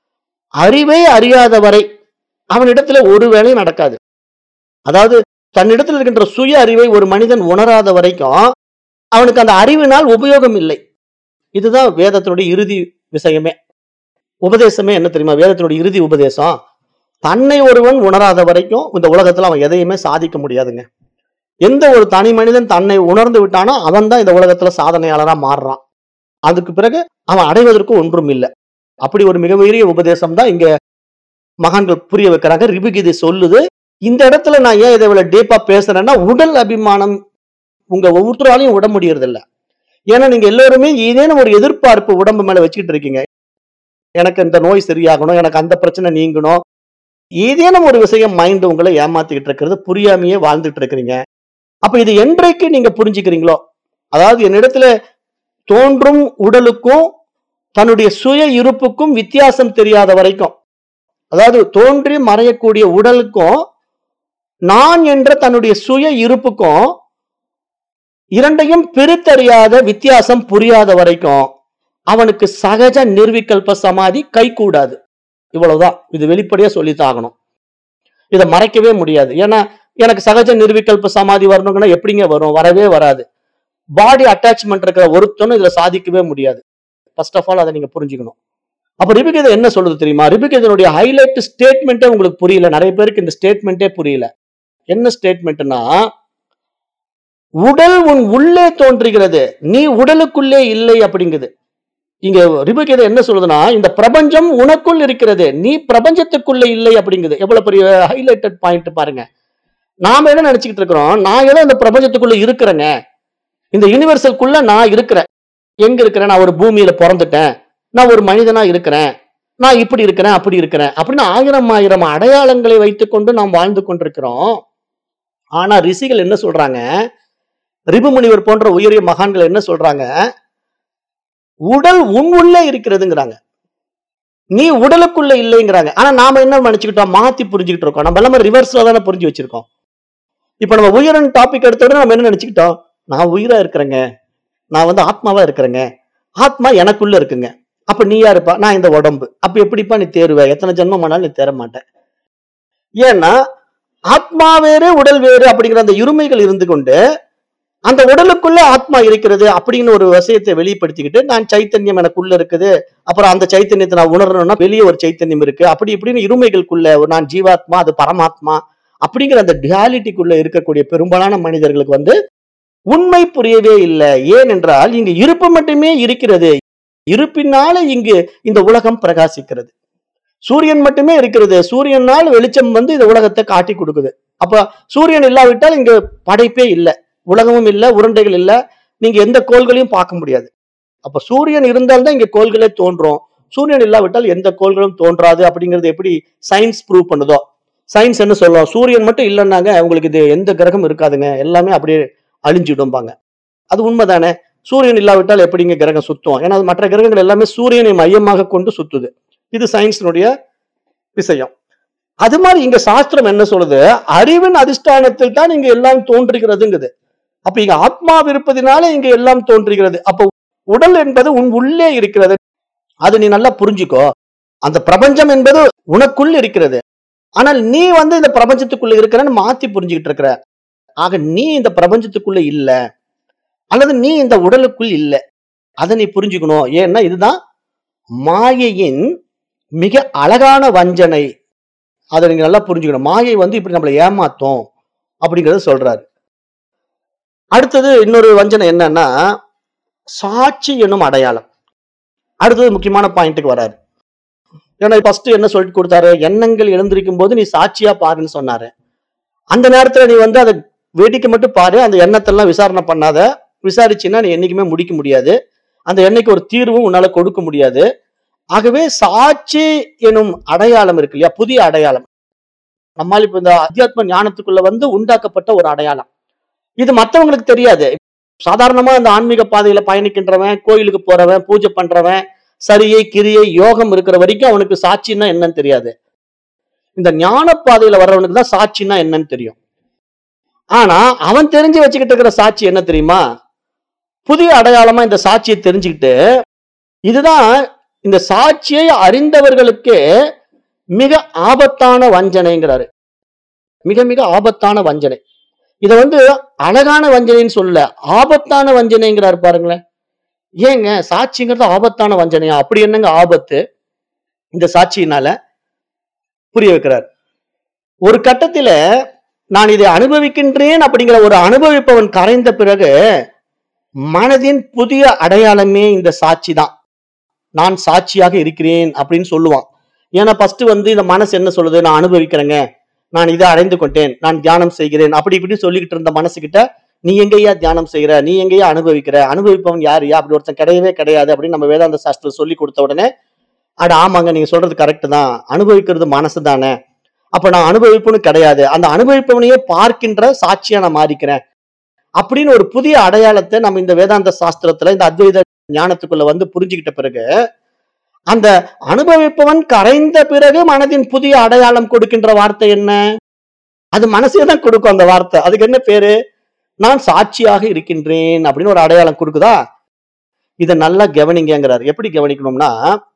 அறிவே அறியாத வரை அவனிடத்துல ஒரு வேலையும் நடக்காது அதாவது தன்னிடத்தில் இருக்கின்ற சுய அறிவை ஒரு மனிதன் உணராத வரைக்கும் அவனுக்கு அந்த அறிவினால் உபயோகம் இல்லை இதுதான் வேதத்தினுடைய இறுதி விஷயமே உபதேசமே என்ன தெரியுமா வேதத்தினுடைய இறுதி உபதேசம் தன்னை ஒருவன் உணராத வரைக்கும் இந்த உலகத்துல அவன் எதையுமே சாதிக்க முடியாதுங்க எந்த ஒரு தனி மனிதன் தன்னை உணர்ந்து விட்டானோ அவன் தான் இந்த உலகத்துல சாதனையாளரா மாறுறான் அதுக்கு பிறகு அவன் அடைவதற்கு ஒன்றும் இல்லை அப்படி ஒரு மிக உயரிய உபதேசம் தான் இங்க மகான்கள் புரிய வைக்கிறாங்க ரிபுகீதை சொல்லுது இந்த இடத்துல நான் ஏன் இதை இவ்வளவு டீப்பா பேசுறேன்னா உடல் அபிமானம் உங்க ஒவ்வொருத்தராலையும் விட முடியறது இல்ல ஏன்னா நீங்க எல்லாருமே ஏதேனும் ஒரு எதிர்பார்ப்பு உடம்பு மேல வச்சுக்கிட்டு இருக்கீங்க எனக்கு இந்த நோய் சரியாகணும் எனக்கு அந்த பிரச்சனை நீங்கணும் ஏதேனும் ஒரு விஷயம் மைண்ட் உங்களை ஏமாத்திக்கிட்டு இருக்கிறது புரியாமையே வாழ்ந்துட்டு இருக்கிறீங்க அப்ப இது என்றைக்கு நீங்க புரிஞ்சுக்கிறீங்களோ அதாவது என்னிடத்துல தோன்றும் உடலுக்கும் தன்னுடைய சுய இருப்புக்கும் வித்தியாசம் தெரியாத வரைக்கும் அதாவது தோன்றி மறையக்கூடிய உடலுக்கும் நான் என்ற தன்னுடைய சுய இருப்புக்கும் இரண்டையும் பிரித்தறியாத வித்தியாசம் புரியாத வரைக்கும் அவனுக்கு சகஜ நிர்விகல்ப சமாதி கை கூடாது இவ்வளவுதான் இது வெளிப்படையா சொல்லித்தாகணும் இதை மறைக்கவே முடியாது ஏன்னா எனக்கு சகஜ நிர்விகல்ப சமாதி வரணுங்கன்னா எப்படிங்க வரும் வரவே வராது பாடி அட்டாச்மெண்ட் இருக்கிற ஒருத்தனும் இதுல சாதிக்கவே முடியாது ஃபர்ஸ்ட் ஆஃப் ஆல் அதை நீங்க புரிஞ்சுக்கணும் அப்ப ரிபிகேதை என்ன சொல்லுது தெரியுமா ரிபிகேதனுடைய ஹைலைட் ஸ்டேட்மெண்ட்டே உங்களுக்கு புரியல நிறைய பேருக்கு இந்த ஸ்டேட்மெண்ட்டே புரியல என்ன ஸ்டேட்மெண்ட்னா உடல் உன் உள்ளே தோன்றுகிறது நீ உடலுக்குள்ளே இல்லை அப்படிங்குது இங்க ரிபுகீதை என்ன சொல்லுதுன்னா இந்த பிரபஞ்சம் உனக்குள் இருக்கிறது நீ பிரபஞ்சத்துக்குள்ள இல்லை அப்படிங்குது எவ்வளவு பெரிய ஹைலைட்டட் பாயிண்ட் பாருங்க நாம என்ன நினைச்சுக்கிட்டு இருக்கிறோம் நான் ஏதோ இந்த பிரபஞ்சத்துக்குள்ள இருக்கிறேங்க இந்த யூனிவர்சல்குள்ள நான் இருக்கிறேன் எங்க இருக்கிறேன் நான் ஒரு பூமியில பிறந்துட்டேன் நான் ஒரு மனிதனா இருக்கிறேன் நான் இப்படி இருக்கிறேன் அப்படி இருக்கிறேன் அப்படின்னு ஆயிரம் ஆயிரம் அடையாளங்களை வைத்துக்கொண்டு நாம் வாழ்ந்து கொண்டிருக்கிறோம் ஆனா ரிஷிகள் என்ன சொல்றாங்க ரிபு முனிவர் போன்ற உயரிய மகான்கள் என்ன சொல்றாங்க உடல் உன் உள்ளே இருக்கிறதுங்கிறாங்க நீ உடலுக்குள்ள இல்லைங்கிறாங்க ஆனா நாம என்ன நினைச்சுக்கிட்டோம் மாத்தி புரிஞ்சுக்கிட்டு இருக்கோம் நம்ம எல்லாமே ரிவர்ஸ்ல தானே புரிஞ்சு வச்சிருக்கோம் இப்ப நம்ம உயிரன் டாபிக் எடுத்த உடனே நம்ம என்ன நினைச்சுக்கிட்டோம் நான் உயிரா இருக்கிறேங்க நான் வந்து ஆத்மாவா இருக்கிறேங்க ஆத்மா எனக்குள்ள இருக்குங்க அப்ப நீ யாருப்பா நான் இந்த உடம்பு அப்ப எப்படிப்பா நீ தேருவ எத்தனை ஜென்மம் ஆனாலும் நீ தேர மாட்டேன் ஏன்னா ஆத்மா வேறு உடல் வேறு அப்படிங்கிற அந்த இருமைகள் இருந்து கொண்டு அந்த உடலுக்குள்ள ஆத்மா இருக்கிறது அப்படின்னு ஒரு விஷயத்தை வெளிப்படுத்திக்கிட்டு நான் சைத்தன்யம் எனக்குள்ள இருக்குது அப்புறம் அந்த சைத்தன்யத்தை நான் உணரணும்னா வெளியே ஒரு சைத்தன்யம் இருக்கு அப்படி இப்படின்னு இருமைகளுக்குள்ள ஒரு நான் ஜீவாத்மா அது பரமாத்மா அப்படிங்கிற அந்த டியாலிட்டிக்குள்ள இருக்கக்கூடிய பெரும்பாலான மனிதர்களுக்கு வந்து உண்மை புரியவே இல்லை ஏனென்றால் இங்கு இருப்பு மட்டுமே இருக்கிறது இருப்பினால இங்கு இந்த உலகம் பிரகாசிக்கிறது சூரியன் மட்டுமே இருக்கிறது சூரியனால் வெளிச்சம் வந்து இந்த உலகத்தை காட்டி கொடுக்குது அப்ப சூரியன் இல்லாவிட்டால் இங்க படைப்பே இல்லை உலகமும் இல்லை உருண்டைகள் இல்லை நீங்க எந்த கோள்களையும் பார்க்க முடியாது அப்ப சூரியன் இருந்தால்தான் இங்க கோள்களே தோன்றும் சூரியன் இல்லாவிட்டால் எந்த கோள்களும் தோன்றாது அப்படிங்கிறது எப்படி சயின்ஸ் ப்ரூவ் பண்ணுதோ சயின்ஸ் என்ன சொல்லும் சூரியன் மட்டும் இல்லைன்னாங்க உங்களுக்கு இது எந்த கிரகம் இருக்காதுங்க எல்லாமே அப்படியே அழிஞ்சிடும்பாங்க அது உண்மைதானே சூரியன் இல்லாவிட்டால் எப்படிங்க கிரகம் சுத்தும் ஏன்னா அது மற்ற கிரகங்கள் எல்லாமே சூரியனை மையமாக கொண்டு சுத்துது இது சயின்ஸினுடைய விஷயம் அது மாதிரி இங்க சாஸ்திரம் என்ன சொல்லுது அறிவின் அதிஷ்டானத்தில் தான் இங்க எல்லாம் தோன்றுகிறதுங்குது அப்ப இங்க ஆத்மா இருப்பதினால இங்க எல்லாம் தோன்றுகிறது அப்ப உடல் என்பது உன் உள்ளே இருக்கிறது அது நீ நல்லா புரிஞ்சுக்கோ அந்த பிரபஞ்சம் என்பது உனக்குள் இருக்கிறது ஆனால் நீ வந்து இந்த பிரபஞ்சத்துக்குள்ள இருக்கிறன்னு மாத்தி புரிஞ்சுக்கிட்டு இருக்கிற ஆக நீ இந்த பிரபஞ்சத்துக்குள்ள இல்ல அல்லது நீ இந்த உடலுக்குள் இல்ல அதை நீ புரிஞ்சுக்கணும் ஏன்னா இதுதான் மாயையின் மிக அழகான வஞ்சனை அதை நீங்க நல்லா புரிஞ்சுக்கணும் மாயை வந்து இப்படி நம்மளை ஏமாத்தும் அப்படிங்கறத சொல்றாரு அடுத்தது இன்னொரு வஞ்சனை என்னன்னா சாட்சி எனும் அடையாளம் அடுத்தது முக்கியமான பாயிண்ட்டுக்கு வராரு ஏன்னா ஃபர்ஸ்ட் என்ன சொல்லிட்டு கொடுத்தாரு எண்ணங்கள் எழுந்திருக்கும் போது நீ சாட்சியா பாருன்னு சொன்னாரு அந்த நேரத்துல நீ வந்து அதை வேடிக்கை மட்டும் பாரு அந்த எண்ணத்தெல்லாம் விசாரணை பண்ணாத விசாரிச்சின்னா நீ என்னைக்குமே முடிக்க முடியாது அந்த எண்ணெய்க்கு ஒரு தீர்வும் உன்னால கொடுக்க முடியாது ஆகவே சாட்சி எனும் அடையாளம் இருக்கு இல்லையா புதிய அடையாளம் நம்மால் இப்ப இந்த அத்தியாத்ம ஞானத்துக்குள்ள வந்து உண்டாக்கப்பட்ட ஒரு அடையாளம் இது மத்தவங்களுக்கு தெரியாது சாதாரணமா இந்த ஆன்மீக பாதையில பயணிக்கின்றவன் கோயிலுக்கு போறவன் பூஜை பண்றவன் சரியை கிரியை யோகம் இருக்கிற வரைக்கும் அவனுக்கு சாட்சின்னா என்னன்னு தெரியாது இந்த ஞான பாதையில வர்றவனுக்கு தான் சாட்சின்னா என்னன்னு தெரியும் ஆனா அவன் தெரிஞ்சு வச்சுக்கிட்டு இருக்கிற சாட்சி என்ன தெரியுமா புதிய அடையாளமா இந்த சாட்சியை தெரிஞ்சுக்கிட்டு இதுதான் இந்த சாட்சியை அறிந்தவர்களுக்கு மிக ஆபத்தான வஞ்சனைங்கிறாரு மிக மிக ஆபத்தான வஞ்சனை இத வந்து அழகான வஞ்சனைன்னு சொல்லல ஆபத்தான வஞ்சனைங்கிறாரு பாருங்களேன் ஏங்க சாட்சிங்கிறது ஆபத்தான வஞ்சனையா அப்படி என்னங்க ஆபத்து இந்த சாட்சியினால புரிய வைக்கிறார் ஒரு கட்டத்துல நான் இதை அனுபவிக்கின்றேன் அப்படிங்கிற ஒரு அனுபவிப்பவன் கரைந்த பிறகு மனதின் புதிய அடையாளமே இந்த சாட்சி தான் நான் சாட்சியாக இருக்கிறேன் அப்படின்னு சொல்லுவான் ஏன்னா ஃபர்ஸ்ட் வந்து இந்த மனசு என்ன சொல்லுது நான் அனுபவிக்கிறேங்க நான் இதை அடைந்து கொண்டேன் நான் தியானம் செய்கிறேன் அப்படி இப்படி சொல்லிக்கிட்டு இருந்த மனசுகிட்ட நீ எங்கேயா தியானம் செய்கிற நீ எங்கேயா அனுபவிக்கிற அனுபவிப்பவன் யாருயா அப்படி ஒருத்தன் கிடையவே கிடையாது அப்படின்னு நம்ம வேதாந்த சாஸ்திரம் சொல்லி கொடுத்த உடனே அட ஆமாங்க நீங்க சொல்றது கரெக்ட் தான் அனுபவிக்கிறது மனசு தானே அப்ப நான் அனுபவிப்புன்னு கிடையாது அந்த அனுபவிப்பவனையே பார்க்கின்ற சாட்சியா நான் மாறிக்கிறேன் அப்படின்னு ஒரு புதிய அடையாளத்தை நம்ம இந்த வேதாந்த சாஸ்திரத்துல இந்த அத்வைத ஞானத்துக்குள்ள வந்து புரிஞ்சுக்கிட்ட பிறகு அந்த அனுபவிப்பவன் கரைந்த பிறகு மனதின் புதிய அடையாளம் கொடுக்கின்ற வார்த்தை என்ன அது மனசே தான் கொடுக்கும் அந்த வார்த்தை அதுக்கு என்ன பேரு நான் சாட்சியாக இருக்கின்றேன் அப்படின்னு ஒரு அடையாளம் கொடுக்குதா இதை நல்லா கவனிங்கிறார் எப்படி கவனிக்கணும்னா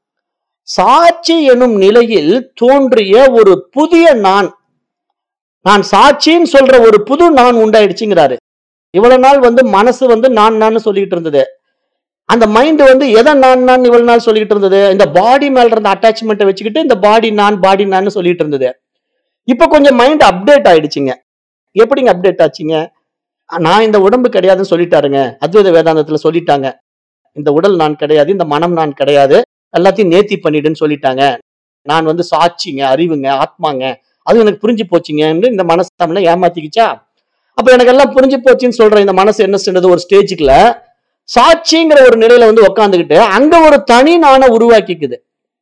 சாட்சி எனும் நிலையில் தோன்றிய ஒரு புதிய நான் நான் சாட்சின்னு சொல்ற ஒரு புது நான் உண்டாயிடுச்சுங்கிறாரு இவ்வளவு நாள் வந்து மனசு வந்து நான் நான் சொல்லிட்டு இருந்தது அந்த மைண்ட் வந்து எதை நான் நான் இவ்வளவு நாள் சொல்லிட்டு இருந்தது இந்த பாடி மேல இருந்த அட்டாச்மெண்ட்டை வச்சுக்கிட்டு இந்த பாடி நான் பாடி நான் சொல்லிட்டு இருந்தது இப்ப கொஞ்சம் மைண்ட் அப்டேட் ஆயிடுச்சுங்க எப்படிங்க அப்டேட் ஆச்சுங்க நான் இந்த உடம்பு கிடையாதுன்னு சொல்லிட்டாருங்க அத்வைத வேதாந்தத்துல சொல்லிட்டாங்க இந்த உடல் நான் கிடையாது இந்த மனம் நான் கிடையாது எல்லாத்தையும் நேர்த்தி பண்ணிடுன்னு சொல்லிட்டாங்க நான் வந்து சாட்சிங்க அறிவுங்க ஆத்மாங்க அது எனக்கு புரிஞ்சு போச்சுங்கன்னு இந்த மனசு தமிழ ஏமாத்திக்கிச்சா அப்ப எனக்கு எல்லாம் புரிஞ்சு போச்சுன்னு சொல்ற இந்த மனசு என்ன செஞ்சது ஒரு ஸ்டேஜுக்குள்ள சாட்சிங்கிற ஒரு நிலையில வந்து உக்காந்துக்கிட்டு அங்க ஒரு தனி நாண உருவாக்கிக்குது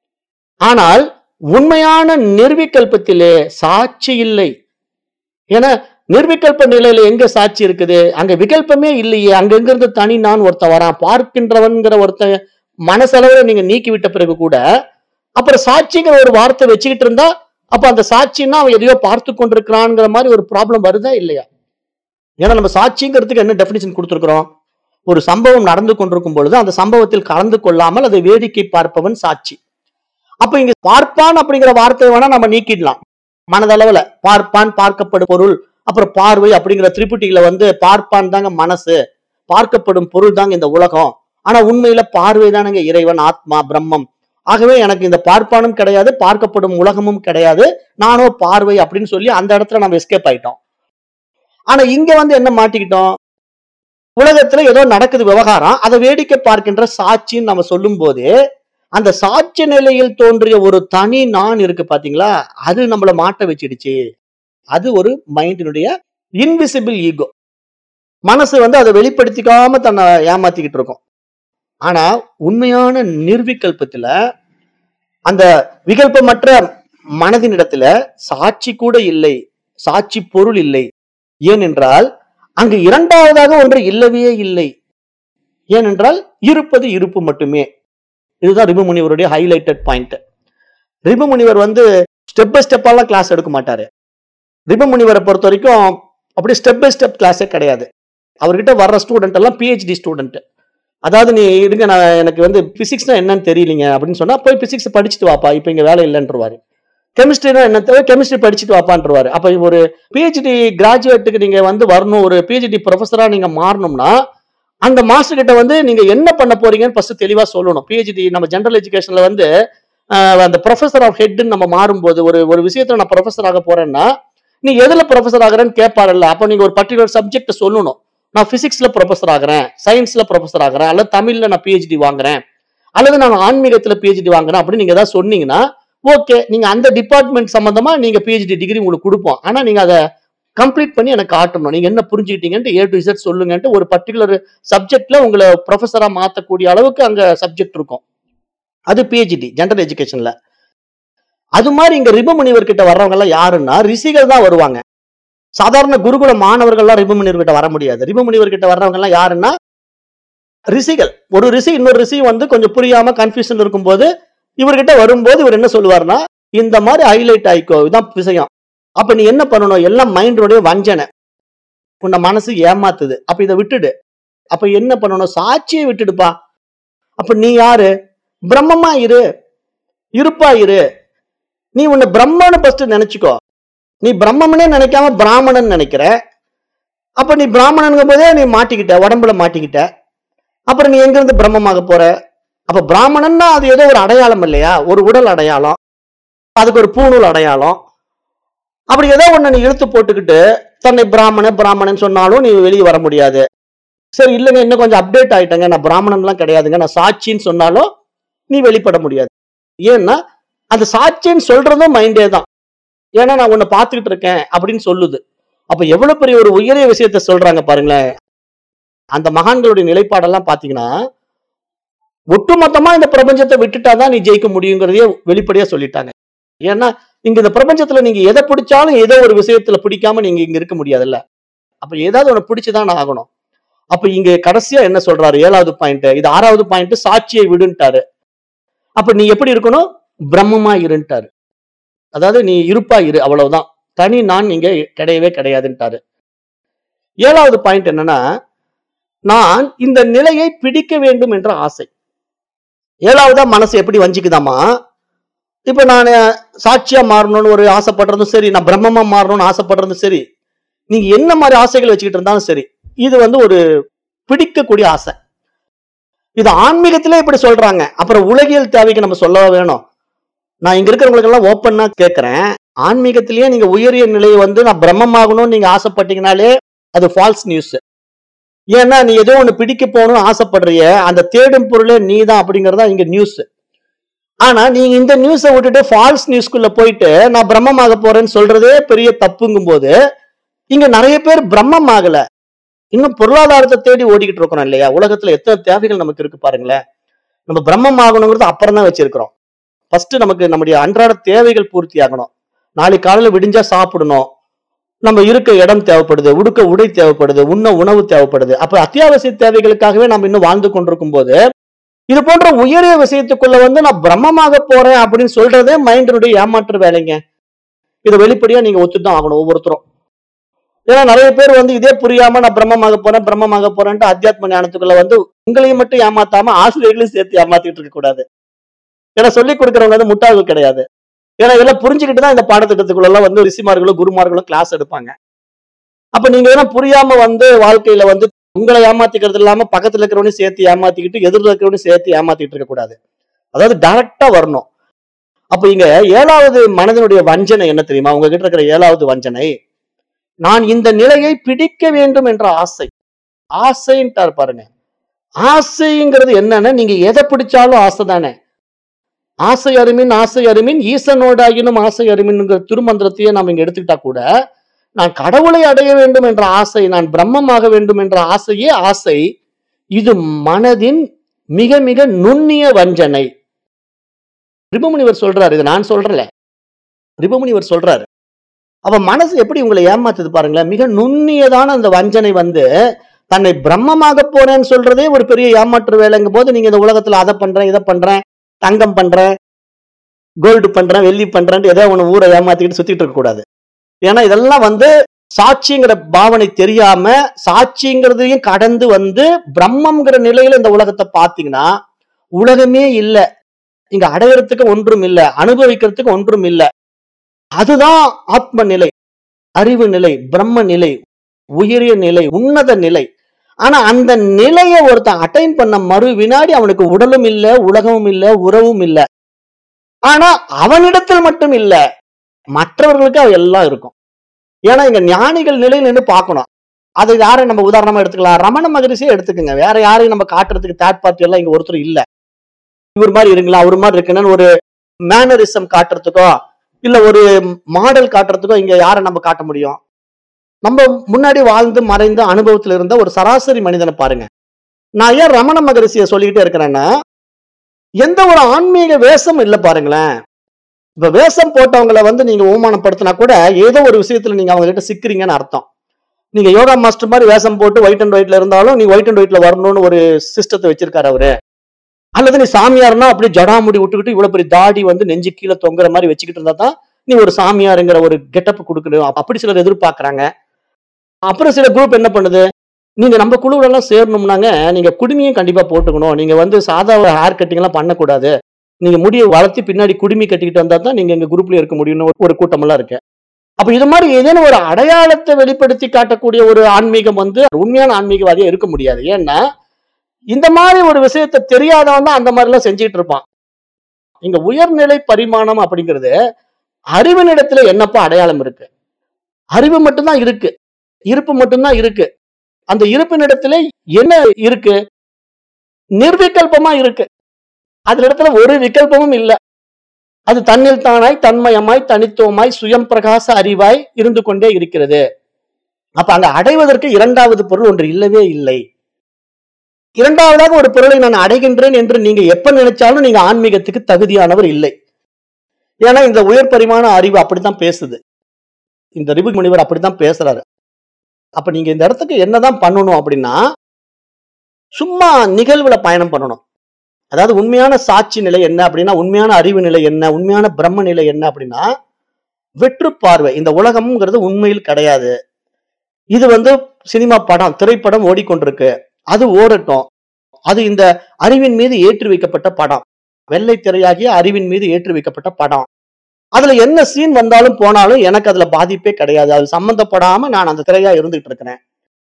ஆனால் உண்மையான நிர்விகல்பத்திலே சாட்சி இல்லை ஏன்னா நிர்விகல்ப நிலையில எங்க சாட்சி இருக்குது அங்க விகல்பமே இல்லையே அங்க எங்க இருந்து தனி நான் ஒருத்தன் வரான் பார்க்கின்றவன்கிற ஒருத்தன் மனசளவுல நீங்க நீக்கி விட்ட பிறகு கூட அப்புறம் சாட்சிங்கிற ஒரு வார்த்தை வச்சுக்கிட்டு இருந்தா அப்ப அந்த சாட்சின்னா அவன் எதையோ பார்த்து கொண்டிருக்கிறான்ங்கிற மாதிரி ஒரு ப்ராப்ளம் வருதா இல்லையா ஏன்னா நம்ம சாட்சிங்கிறதுக்கு என்ன டெபினிஷன் கொடுத்துருக்குறோம் ஒரு சம்பவம் நடந்து கொண்டிருக்கும் பொழுது அந்த சம்பவத்தில் கலந்து கொள்ளாமல் அதை வேடிக்கை பார்ப்பவன் சாட்சி அப்ப இங்க பார்ப்பான் அப்படிங்கிற வார்த்தையை வேணா நம்ம நீக்கிடலாம் மனதளவுல பார்ப்பான் பார்க்கப்படும் பொருள் அப்புறம் பார்வை அப்படிங்கிற திரிபுட்டியில வந்து பார்ப்பான் தாங்க மனசு பார்க்கப்படும் பொருள் தாங்க இந்த உலகம் ஆனா உண்மையில பார்வை தானங்க இறைவன் ஆத்மா பிரம்மம் ஆகவே எனக்கு இந்த பார்ப்பானும் கிடையாது பார்க்கப்படும் உலகமும் கிடையாது நானோ பார்வை அப்படின்னு சொல்லி அந்த இடத்துல நம்ம எஸ்கேப் ஆயிட்டோம் ஆனா இங்க வந்து என்ன மாட்டிக்கிட்டோம் உலகத்துல ஏதோ நடக்குது விவகாரம் அதை வேடிக்கை பார்க்கின்ற சாட்சின்னு நம்ம சொல்லும் போது அந்த சாட்சி நிலையில் தோன்றிய ஒரு தனி நான் இருக்கு பாத்தீங்களா அது நம்மள மாட்ட வச்சிடுச்சு அது ஒரு மைண்டினுடைய இன்விசிபிள் ஈகோ மனசு வந்து அதை வெளிப்படுத்திக்காம தன்னை ஏமாத்திக்கிட்டு இருக்கும் ஆனா உண்மையான நிர்விகல்பத்துல அந்த விகல்பமற்ற மனதின் இடத்துல சாட்சி கூட இல்லை சாட்சி பொருள் இல்லை ஏனென்றால் அங்கு இரண்டாவதாக ஒன்று இல்லவே இல்லை ஏனென்றால் இருப்பது இருப்பு மட்டுமே இதுதான் ரிபு முனிவருடைய ஹைலைட்டட் பாயிண்ட் ரிபு முனிவர் வந்து ஸ்டெப் பை ஸ்டெப்பாலாம் கிளாஸ் எடுக்க மாட்டாரு ரிபு முனிவரை பொறுத்த வரைக்கும் அப்படி ஸ்டெப் பை ஸ்டெப் கிளாஸே கிடையாது அவர்கிட்ட வர்ற ஸ்டூடெண்ட் எல்லாம் பிஹெச்டி ஸ்டூடெண்ட் அதாவது நீ இருங்க நான் எனக்கு வந்து பிசிக்ஸ்னா என்னன்னு தெரியலீங்க அப்படின்னு சொன்னா போய் பிசிக்ஸ் படிச்சுட்டு வாப்பா இப்போ இங்க வேலை இல்லைன்றவாரு கெமிஸ்ட்ரினா என்ன தேவை கெமிஸ்ட்ரி படிச்சுட்டு வாப்பான்றவாரு அப்ப ஒரு பிஹெச்டி கிராஜுவேட்டுக்கு நீங்க வந்து வரணும் ஒரு பிஹெச்டி ப்ரொஃபஸரா நீங்க மாறணும்னா அந்த மாஸ்டர் கிட்ட வந்து நீங்க என்ன பண்ண போறீங்கன்னு ஃபர்ஸ்ட் தெளிவா சொல்லணும் பிஹெச்டி நம்ம ஜெனரல் எஜுகேஷன்ல வந்து ஆஹ், அந்த ப்ரொஃபஸர் ஆஃப் ஹெட்னு நம்ம மாறும்போது ஒரு ஒரு விஷயத்துல நான் ப்ரொஃபஸர் ஆக போறேன்னா நீ எதுல ப்ரொஃபஸர் ஆகுறேன்னு கேட்பாருல்ல அப்ப நீங்க ஒரு பர்டிகுலர் சப்ஜெக்ட் சொல்லணும் நான் பிசிக்ஸ்ல ப்ரொஃபஸர் ஆகுறேன் சயின்ஸ்ல ப்ரொஃபஸர் ஆகுறேன் அல்லது தமிழ்ல நான் பிஹெச்டி வாங்குறேன் அல்லது நான் ஆன்மீகத்துல பிஹெச்டி வாங்குறேன் அப்படின்னு நீங்க ஏதாவது சொன்னீங்கன்னா ஓகே நீங்க அந்த டிபார்ட்மெண்ட் சம்பந்தமா நீங்க பிஹெச்டி டிகிரி உங்களுக்கு கொடுப்போம் ஆனா நீங்க அதை கம்ப்ளீட் பண்ணி எனக்கு காட்டணும் நீங்க என்ன புரிஞ்சுக்கிட்டீங்கன்ட்டு ஏ டு இசட் சொல்லுங்கன்ட்டு ஒரு பர்டிகுலர் சப்ஜெக்ட்ல உங்களை ப்ரொஃபஸரா மாத்தக்கூடிய அளவுக்கு அங்க சப்ஜெக்ட் இருக்கும் அது பிஹெச்டி ஜென்ரல் எஜுகேஷன்ல அது மாதிரி இங்க ரிப முனிவர் கிட்ட வர்றவங்க எல்லாம் யாருன்னா ரிஷிகள் தான் வருவாங்க சாதாரண குருகுல மாணவர்கள்லாம் ரிப முனிவர் கிட்ட வர முடியாது ரிப முனிவர் கிட்ட வர்றவங்க எல்லாம் யாருன்னா ரிஷிகள் ஒரு ரிஷி இன்னொரு ரிஷி வந்து கொஞ்சம் புரியாம கன்ஃபியூஷன் இருக்கும்போது இவர்கிட்ட வரும்போது இவர் என்ன சொல்லுவாருன்னா இந்த மாதிரி ஹைலைட் ஆயிக்கோ இதுதான் விஷயம் அப்ப நீ என்ன பண்ணணும் எல்லாம் மைண்டோடைய வஞ்சனை உன்னை மனசு ஏமாத்துது அப்ப இதை விட்டுடு அப்ப என்ன பண்ணணும் சாட்சியை விட்டுடுப்பா அப்ப நீ யாரு பிரம்மமா இரு இருப்பா இரு நீ உன்னை பிரம்மன்னு ஃபர்ஸ்ட் நினைச்சுக்கோ நீ பிரம்மம்னே நினைக்காம பிராமணன் நினைக்கிற அப்ப நீ பிராமணனுங்கும் போதே நீ மாட்டிக்கிட்ட உடம்புல மாட்டிக்கிட்ட அப்புறம் நீ எங்க இருந்து பிரம்மமாக போற அப்ப பிராமணன்னா அது ஏதோ ஒரு அடையாளம் இல்லையா ஒரு உடல் அடையாளம் அதுக்கு ஒரு பூணூல் அடையாளம் அப்படி ஏதோ ஒண்ணு நீ இழுத்து போட்டுக்கிட்டு தன்னை பிராமண பிராமணன் சொன்னாலும் நீ வெளியே வர முடியாது சரி இல்லைங்க இன்னும் கொஞ்சம் அப்டேட் ஆயிட்டங்க நான் பிராமணன்லாம் கிடையாதுங்க நான் சாட்சின்னு சொன்னாலும் நீ வெளிப்பட முடியாது ஏன்னா அந்த சாட்சின்னு சொல்றதும் மைண்டே தான் ஏன்னா நான் உன்னை பார்த்துக்கிட்டு இருக்கேன் அப்படின்னு சொல்லுது அப்ப எவ்வளவு பெரிய ஒரு உயரிய விஷயத்த சொல்றாங்க பாருங்களேன் அந்த மகான்களுடைய நிலைப்பாடெல்லாம் பாத்தீங்கன்னா ஒட்டுமொத்தமா இந்த பிரபஞ்சத்தை விட்டுட்டாதான் நீ ஜெயிக்க முடியுங்கிறதையே வெளிப்படையா சொல்லிட்டாங்க ஏன்னா இங்க இந்த பிரபஞ்சத்துல நீங்க எதை பிடிச்சாலும் ஏதோ ஒரு விஷயத்துல பிடிக்காம நீங்க இங்க இருக்க முடியாதுல்ல அப்ப ஏதாவது ஒண்ணு பிடிச்சுதான் ஆகணும் அப்ப இங்க கடைசியா என்ன சொல்றாரு ஏழாவது பாயிண்ட் இது ஆறாவது பாயிண்ட் சாட்சியை விடுன்ட்டாரு அப்ப நீ எப்படி இருக்கணும் பிரம்மமா இருன்ட்டாரு அதாவது நீ இருப்பா இரு அவ்வளவுதான் தனி நான் இங்க கிடையவே கிடையாதுன்ட்டாரு ஏழாவது பாயிண்ட் என்னன்னா நான் இந்த நிலையை பிடிக்க வேண்டும் என்ற ஆசை ஏழாவதா மனசு எப்படி வஞ்சிக்குதாமா இப்ப நான் சாட்சியா மாறணும்னு ஒரு ஆசைப்படுறதும் சரி நான் பிரம்மமா மாறணும்னு ஆசைப்படுறதும் சரி நீங்க என்ன மாதிரி ஆசைகள் வச்சுக்கிட்டு இருந்தாலும் சரி இது வந்து ஒரு பிடிக்கக்கூடிய ஆசை இது ஆன்மீகத்திலே இப்படி சொல்றாங்க அப்புறம் உலகியல் தேவைக்கு நம்ம சொல்லவா வேணும் நான் இங்க இருக்கிறவங்களுக்கு எல்லாம் ஓப்பனா கேட்கிறேன் ஆன்மீகத்திலேயே நீங்க உயரிய நிலையை வந்து நான் பிரம்மமாகணும்னு நீங்க ஆசைப்பட்டீங்கனாலே அது ஃபால்ஸ் நியூஸ் ஏன்னா நீ ஏதோ ஒண்ணு பிடிக்க போகணும்னு ஆசைப்படுறிய அந்த தேடும் பொருளே நீ தான் அப்படிங்கறதா இங்க நியூஸ் ஆனா நீங்க இந்த நியூஸை விட்டுட்டு ஃபால்ஸ் நியூஸ்க்குள்ள போயிட்டு நான் பிரம்மமாக போறேன்னு சொல்றதே பெரிய தப்புங்கும் போது இங்க நிறைய பேர் பிரம்மம் ஆகல இன்னும் பொருளாதாரத்தை தேடி ஓடிக்கிட்டு இருக்கிறோம் இல்லையா உலகத்துல எத்தனை தேவைகள் நமக்கு இருக்கு பாருங்களேன் நம்ம பிரம்மம் ஆகணுங்கிறது அப்புறம் தான் வச்சிருக்கிறோம் ஃபர்ஸ்ட் நமக்கு நம்முடைய அன்றாட தேவைகள் பூர்த்தி ஆகணும் நாளைக்கு காலையில விடிஞ்சா சாப்பிடணும் நம்ம இருக்க இடம் தேவைப்படுது உடுக்க உடை தேவைப்படுது உண்ண உணவு தேவைப்படுது அப்ப அத்தியாவசிய தேவைகளுக்காகவே நம்ம இன்னும் வாழ்ந்து கொண்டிருக்கும் போது இது போன்ற உயரிய விஷயத்துக்குள்ள வந்து நான் பிரம்மமாக போறேன் அப்படின்னு சொல்றதே மைண்டினுடைய ஏமாற்று வேலைங்க இதை வெளிப்படையா நீங்க ஒத்துதான் ஆகணும் ஒவ்வொருத்தரும் ஏன்னா நிறைய பேர் வந்து இதே புரியாம நான் பிரம்மமாக போறேன் பிரம்மமாக போறேன்ட்டு அத்தியாத்ம ஞானத்துக்குள்ள வந்து உங்களையும் மட்டும் ஏமாத்தாம ஆசிரியர்களையும் சேர்த்து ஏமாத்திட்டு இருக்க கூடாது ஏன்னா சொல்லி கொடுக்கறவங்க வந்து முட்டாள்கள் கிடையாது ஏன்னா இதெல்லாம் புரிஞ்சுக்கிட்டு தான் இந்த பாடத்திட்டத்துக்குள்ள எல்லாம் வந்து ரிஷிமார்களும் குருமார்களும் கிளாஸ் எடுப்பாங்க அப்ப நீங்க எதனா புரியாம வந்து வாழ்க்கையில வந்து உங்களை ஏமாத்திக்கிறது இல்லாம பக்கத்துல இருக்கிறவனையும் சேர்த்து ஏமாத்திக்கிட்டு எதிரில் இருக்கிறவனையும் சேர்த்து ஏமாத்திட்டு இருக்க கூடாது அதாவது டைரக்டா வரணும் அப்ப இங்க ஏழாவது மனதனுடைய வஞ்சனை என்ன தெரியுமா உங்ககிட்ட இருக்கிற ஏழாவது வஞ்சனை நான் இந்த நிலையை பிடிக்க வேண்டும் என்ற ஆசை ஆசைன்ட்டார் பாருங்க ஆசைங்கிறது என்னன்னா நீங்க எதை பிடிச்சாலும் ஆசை தானே ஆசை அருமின் ஆசை அருமின் ஈசனோடாகினும் ஆசை அருமின்ங்கிற திருமந்திரத்தையே நாம் இங்க எடுத்துக்கிட்டா கூட நான் கடவுளை அடைய வேண்டும் என்ற ஆசை நான் பிரம்மமாக வேண்டும் என்ற ஆசையே ஆசை இது மனதின் மிக மிக நுண்ணிய வஞ்சனை ரிபமுனிவர் சொல்றாரு இது நான் சொல்றல ரிபமுனிவர் சொல்றாரு அப்ப மனசு எப்படி உங்களை ஏமாத்துது பாருங்களேன் மிக நுண்ணியதான அந்த வஞ்சனை வந்து தன்னை பிரம்மமாக போறேன்னு சொல்றதே ஒரு பெரிய ஏமாற்று வேலைங்கும் போது நீங்க இந்த உலகத்துல அதை பண்றேன் இதை பண்றேன் தங்கம் பண்றேன் கோல்டு பண்றேன் வெள்ளி பண்றேன்ட்டு ஏதோ ஒன்று ஊரை ஏமாத்திக்கிட்டு சுத்திட்டு இருக்க கூடாது ஏன்னா இதெல்லாம் வந்து சாட்சிங்கிற பாவனை தெரியாம சாட்சிங்கிறதையும் கடந்து வந்து பிரம்மங்கிற நிலையில இந்த உலகத்தை பார்த்தீங்கன்னா உலகமே இல்லை இங்க அடையறதுக்கு ஒன்றும் இல்லை அனுபவிக்கிறதுக்கு ஒன்றும் இல்லை அதுதான் ஆத்ம நிலை அறிவு நிலை பிரம்ம நிலை உயரிய நிலை உன்னத நிலை ஆனா அந்த நிலையை ஒருத்தன் அட்டைன் பண்ண மறு வினாடி அவனுக்கு உடலும் இல்ல உலகமும் இல்ல உறவும் இல்ல ஆனா அவனிடத்தில் மட்டும் இல்ல மற்றவர்களுக்கு அது எல்லாம் இருக்கும் ஏன்னா இங்க ஞானிகள் நிலையில் நின்று பார்க்கணும் அது யாரை நம்ம உதாரணமா எடுத்துக்கலாம் ரமண மகரிஷியே எடுத்துக்கோங்க வேற யாரையும் நம்ம காட்டுறதுக்கு தேர்ட் பார்ட்டி எல்லாம் இங்க ஒருத்தர் இல்ல இவர் மாதிரி இருங்களா அவர் மாதிரி இருக்குன்னு ஒரு மேனரிசம் காட்டுறதுக்கோ இல்ல ஒரு மாடல் காட்டுறதுக்கோ இங்க யாரை நம்ம காட்ட முடியும் நம்ம முன்னாடி வாழ்ந்து மறைந்து அனுபவத்துல இருந்த ஒரு சராசரி மனிதனை பாருங்க நான் ஏன் ரமண மகரிஷிய சொல்லிக்கிட்டே இருக்கிறேன்னா எந்த ஒரு ஆன்மீக வேஷம் இல்ல பாருங்களேன் இப்ப வேஷம் போட்டவங்களை வந்து நீங்க அவமானப்படுத்தினா கூட ஏதோ ஒரு விஷயத்துல நீங்க அவங்க கிட்ட சிக்கிறீங்கன்னு அர்த்தம் நீங்க யோகா மாஸ்டர் மாதிரி வேஷம் போட்டு ஒயிட் அண்ட் ஒயிட்ல இருந்தாலும் நீங்க ஒயிட் அண்ட் ஒயிட்ல வரணும்னு ஒரு சிஸ்டத்தை வச்சிருக்காரு அவரு அல்லது நீ சாமியார்னா அப்படி ஜடாமுடி விட்டுக்கிட்டு இவ்வளவு பெரிய தாடி வந்து நெஞ்சு கீழே தொங்குற மாதிரி வச்சுக்கிட்டு இருந்தா தான் நீ ஒரு சாமியாருங்கிற ஒரு கெட்டப் கொடுக்கணும் அப்ப- அப்படி சிலர் எதிர்பார்க்கறாங்க அப்புறம் சில குரூப் என்ன பண்ணுது நீங்க நம்ம குழுவுல எல்லாம் சேரணும்னாங்க நீங்க குடுமியும் கண்டிப்பா போட்டுக்கணும் நீங்க வந்து சாதா ஹேர் கட்டிங் எல்லாம் பண்ணக்கூடாது நீங்க முடியை வளர்த்தி பின்னாடி குடுமி கட்டிக்கிட்டு வந்தா தான் நீங்க எங்க குரூப்ல இருக்க முடியும்னு ஒரு- ஒரு கூட்டம் எல்லாம் இருக்கு அப்ப இது மாதிரி ஏதேனும் ஒரு அடையாளத்தை வெளிப்படுத்தி காட்டக்கூடிய ஒரு ஆன்மீகம் வந்து உண்மையான ஆன்மீகவாதியா இருக்க முடியாது ஏன்னா இந்த மாதிரி ஒரு விஷயத்தை தெரியாதவன் தான் அந்த மாதிரி எல்லாம் செஞ்சுட்டு இருப்பான் இங்க உயர்நிலை பரிமாணம் அப்படிங்கிறது அறிவினிடத்துல என்னப்பா அடையாளம் இருக்கு அறிவு மட்டும்தான் இருக்கு இருப்பு மட்டும்தான் இருக்கு அந்த இருப்பினிடத்துல என்ன இருக்கு நிர்விகல்பமா இருக்கு அதுல இடத்துல ஒரு விகல்பமும் இல்ல அது தன்னில் தானாய் தன்மயமாய் தனித்துவமாய் சுயம் பிரகாச அறிவாய் இருந்து கொண்டே இருக்கிறது அப்ப அங்க அடைவதற்கு இரண்டாவது பொருள் ஒன்று இல்லவே இல்லை இரண்டாவதாக ஒரு பொருளை நான் அடைகின்றேன் என்று நீங்க எப்ப நினைச்சாலும் நீங்க ஆன்மீகத்துக்கு தகுதியானவர் இல்லை ஏன்னா இந்த உயர் பரிமாண அறிவு அப்படித்தான் பேசுது இந்த ரிபு முனிவர் அப்படித்தான் பேசுறாரு அப்ப நீங்க இந்த இடத்துக்கு என்னதான் பண்ணணும் அப்படின்னா சும்மா நிகழ்வுல பயணம் பண்ணணும் அதாவது உண்மையான சாட்சி நிலை என்ன அப்படின்னா உண்மையான அறிவு நிலை என்ன உண்மையான பிரம்ம நிலை என்ன அப்படின்னா வெற்று பார்வை இந்த உலகம்ங்கிறது உண்மையில் கிடையாது இது வந்து சினிமா படம் திரைப்படம் ஓடிக்கொண்டிருக்கு அது ஓடட்டும் அது இந்த அறிவின் மீது ஏற்றி வைக்கப்பட்ட படம் வெள்ளை திரையாகிய அறிவின் மீது ஏற்றி வைக்கப்பட்ட படம் அதுல என்ன சீன் வந்தாலும் போனாலும் எனக்கு அதுல பாதிப்பே கிடையாது அது சம்பந்தப்படாம நான் அந்த திரையா இருந்துட்டு இருக்கிறேன்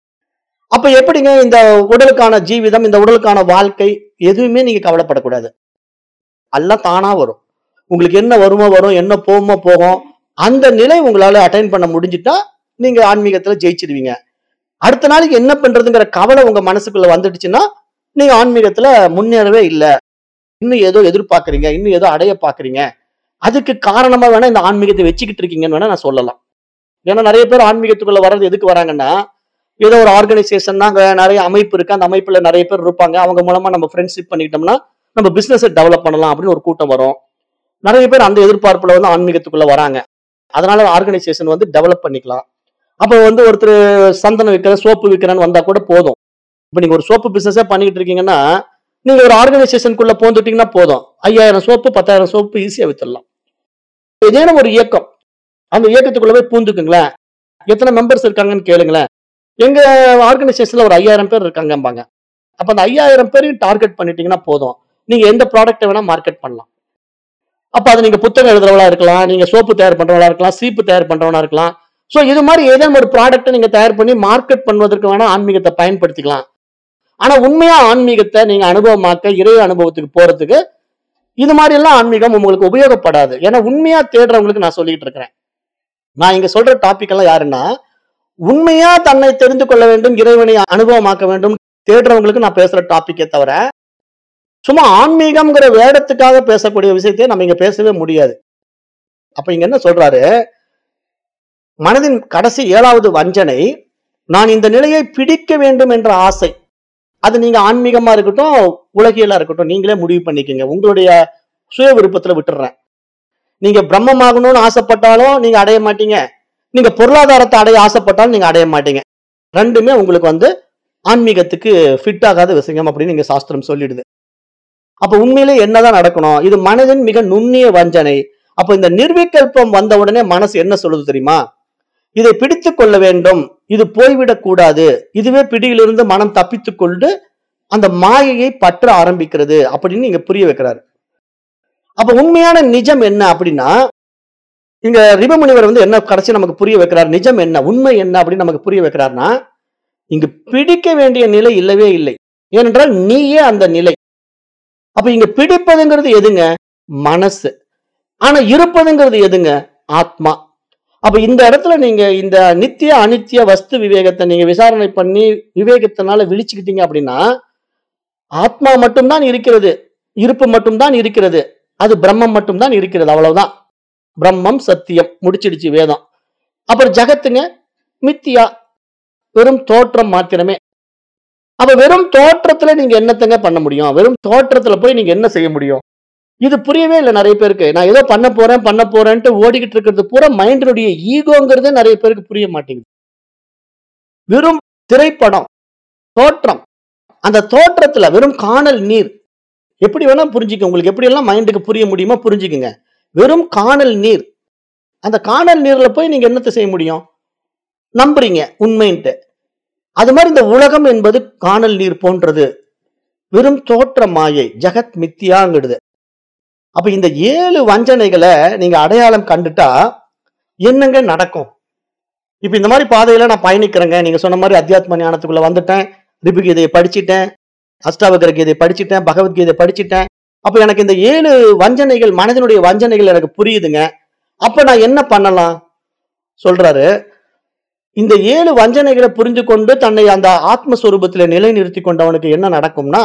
அப்ப எப்படிங்க இந்த உடலுக்கான ஜீவிதம் இந்த உடலுக்கான வாழ்க்கை எதுவுமே நீங்க கவலைப்படக்கூடாது எல்லாம் தானா வரும் உங்களுக்கு என்ன வருமோ வரும் என்ன போகுமோ போகும் அந்த நிலை உங்களால அட்டைன் பண்ண முடிஞ்சிட்டா நீங்க ஆன்மீகத்துல ஜெயிச்சிடுவீங்க அடுத்த நாளைக்கு என்ன பண்றதுங்கிற கவலை உங்க மனசுக்குள்ள வந்துடுச்சுன்னா நீங்க ஆன்மீகத்துல முன்னேறவே இல்லை இன்னும் ஏதோ எதிர்பார்க்கறீங்க இன்னும் ஏதோ அடைய பாக்குறீங்க அதுக்கு காரணமா வேணா இந்த ஆன்மீகத்தை வச்சுக்கிட்டு இருக்கீங்கன்னு வேணா நான் சொல்லலாம் ஏன்னா நிறைய பேர் ஆன்மீகத்துக்குள்ள வர்றது எதுக்கு வராங்கன்னா ஏதோ ஒரு ஆர்கனைசேஷன் அங்க நிறைய அமைப்பு இருக்கு அந்த அமைப்புல நிறைய பேர் இருப்பாங்க அவங்க மூலமா நம்ம ஃப்ரெண்ட்ஷிப் பண்ணிக்கிட்டோம்னா நம்ம பிசினஸ் டெவலப் பண்ணலாம் அப்படின்னு ஒரு கூட்டம் வரும் நிறைய பேர் அந்த எதிர்பார்ப்புல வந்து ஆன்மீகத்துக்குள்ள வராங்க அதனால ஆர்கனைசேஷன் வந்து டெவலப் பண்ணிக்கலாம் அப்போ வந்து ஒருத்தர் சந்தனம் விற்கிற சோப்பு விற்கிறேன்னு வந்தா கூட போதும் இப்போ நீங்க ஒரு சோப்பு பிசினஸே பண்ணிக்கிட்டு இருக்கீங்கன்னா நீங்க ஒரு ஆர்கனைசேஷனுக்குள்ள போந்துட்டீங்கன்னா போதும் ஐயாயிரம் சோப்பு பத்தாயிரம் சோப்பு ஈஸியா வித்துடலாம் ஏதேனும் ஒரு இயக்கம் அந்த இயக்கத்துக்குள்ள போய் பூந்துக்குங்களேன் எத்தனை மெம்பர்ஸ் இருக்காங்கன்னு கேளுங்களேன் எங்க ஆர்கனைசேஷன்ல ஒரு ஐயாயிரம் பேர் இருக்காங்கம்பாங்க அப்ப அந்த ஐயாயிரம் பேரையும் டார்கெட் பண்ணிட்டீங்கன்னா போதும் நீங்க எந்த ப்ராடக்ட்டை வேணா மார்க்கெட் பண்ணலாம் அப்ப அது நீங்க புத்தகம் எழுதுறவளா இருக்கலாம் நீங்க சோப்பு தயார் பண்றவளா இருக்கலாம் சீப்பு தயார் பண்றவனா இருக்கலாம் சோ இது மாதிரி ஏதேனும் ஒரு ப்ராடக்ட்டை நீங்க தயார் பண்ணி மார்க்கெட் பண்ணுவதற்கு வேணா ஆன்மீகத்தை பயன்படுத்திக்கலாம் ஆனா உண்மையா ஆன்மீகத்தை நீங்க அனுபவமாக்க இறை அனுபவத்துக்கு போறதுக்கு இது மாதிரி எல்லாம் ஆன்மீகம் உங்களுக்கு உபயோகப்படாது ஏன்னா உண்மையா தேடுறவங்களுக்கு நான் சொல்லிட்டு இருக்கிறேன் நான் இங்க சொல்ற டாபிக் எல்லாம் யாருன்னா உண்மையா தன்னை தெரிந்து கொள்ள வேண்டும் இறைவனை அனுபவமாக்க வேண்டும் தேடுறவங்களுக்கு நான் பேசுற டாபிக்கே தவிர சும்மா ஆன்மீகம்ங்கிற வேடத்துக்காக பேசக்கூடிய விஷயத்தையே நம்ம இங்க பேசவே முடியாது அப்ப இங்க என்ன சொல்றாரு மனதின் கடைசி ஏழாவது வஞ்சனை நான் இந்த நிலையை பிடிக்க வேண்டும் என்ற ஆசை அது நீங்க ஆன்மீகமா இருக்கட்டும் உலகியலா இருக்கட்டும் நீங்களே முடிவு பண்ணிக்கோங்க உங்களுடைய சுய விருப்பத்துல விட்டுறேன் நீங்க பிரம்மமாகணும்னு ஆசைப்பட்டாலும் நீங்க அடைய மாட்டீங்க நீங்க பொருளாதாரத்தை அடைய ஆசைப்பட்டாலும் நீங்க அடைய மாட்டீங்க ரெண்டுமே உங்களுக்கு வந்து ஆன்மீகத்துக்கு ஃபிட் ஆகாத விஷயம் அப்படின்னு நீங்க சாஸ்திரம் சொல்லிடுது அப்ப உண்மையிலே என்னதான் நடக்கணும் இது மனதின் மிக நுண்ணிய வஞ்சனை அப்ப இந்த நிர்விகல்பம் வந்த உடனே மனசு என்ன சொல்லுது தெரியுமா இதை பிடித்து கொள்ள வேண்டும் இது போய்விடக் கூடாது இதுவே பிடியிலிருந்து மனம் தப்பித்துக் கொண்டு அந்த மாயையை பற்ற ஆரம்பிக்கிறது அப்படின்னு இங்க புரிய வைக்கிறாரு அப்ப உண்மையான நிஜம் என்ன அப்படின்னா இங்க ரிபமுனிவர் வந்து என்ன கடைசி நமக்கு புரிய வைக்கிறார் நிஜம் என்ன உண்மை என்ன அப்படின்னு நமக்கு புரிய வைக்கிறார்னா இங்கு பிடிக்க வேண்டிய நிலை இல்லவே இல்லை ஏனென்றால் நீயே அந்த நிலை அப்ப இங்க பிடிப்பதுங்கிறது எதுங்க மனசு ஆனா இருப்பதுங்கிறது எதுங்க ஆத்மா அப்ப இந்த இடத்துல நீங்க இந்த நித்திய அனித்திய வஸ்து விவேகத்தை நீங்க விசாரணை பண்ணி விவேகத்தினால விழிச்சுக்கிட்டீங்க அப்படின்னா ஆத்மா மட்டும்தான் இருக்கிறது இருப்பு மட்டும்தான் இருக்கிறது அது பிரம்மம் மட்டும்தான் இருக்கிறது அவ்வளவுதான் பிரம்மம் சத்தியம் முடிச்சிடுச்சு வேதம் அப்புறம் ஜகத்துங்க மித்தியா வெறும் தோற்றம் மாத்திரமே அப்ப வெறும் தோற்றத்துல நீங்க என்னத்தங்க பண்ண முடியும் வெறும் தோற்றத்துல போய் நீங்க என்ன செய்ய முடியும் இது புரியவே இல்லை நிறைய பேருக்கு நான் ஏதோ பண்ண போறேன் பண்ண போறேன்ட்டு ஓடிக்கிட்டு இருக்கிறது பூரா மைண்டினுடைய ஈகோங்கிறதே நிறைய பேருக்கு புரிய மாட்டேங்குது வெறும் திரைப்படம் தோற்றம் அந்த தோற்றத்துல வெறும் காணல் நீர் எப்படி வேணா புரிஞ்சுக்க உங்களுக்கு எப்படி எல்லாம் மைண்டுக்கு புரிய முடியுமோ புரிஞ்சுக்குங்க வெறும் காணல் நீர் அந்த காணல் நீர்ல போய் நீங்க என்னத்தை செய்ய முடியும் நம்புறீங்க உண்மைன்ட்டு அது மாதிரி இந்த உலகம் என்பது காணல் நீர் போன்றது வெறும் தோற்ற மாயை ஜெகத் மித்தியாங்கிடுது அப்ப இந்த ஏழு வஞ்சனைகளை நீங்க அடையாளம் கண்டுட்டா என்னங்க நடக்கும் இப்ப இந்த மாதிரி பாதையில நான் பயணிக்கிறேங்க நீங்க சொன்ன மாதிரி அத்தியாத்ம ஞானத்துக்குள்ள வந்துட்டேன் ரிபுகீதையை படிச்சிட்டேன் அஷ்டாவகர கீதை படிச்சிட்டேன் பகவத்கீதை படிச்சிட்டேன் அப்ப எனக்கு இந்த ஏழு வஞ்சனைகள் மனதினுடைய வஞ்சனைகள் எனக்கு புரியுதுங்க அப்ப நான் என்ன பண்ணலாம் சொல்றாரு இந்த ஏழு வஞ்சனைகளை புரிந்து கொண்டு தன்னை அந்த ஆத்மஸ்வரூபத்தில நிலைநிறுத்தி கொண்டவனுக்கு என்ன நடக்கும்னா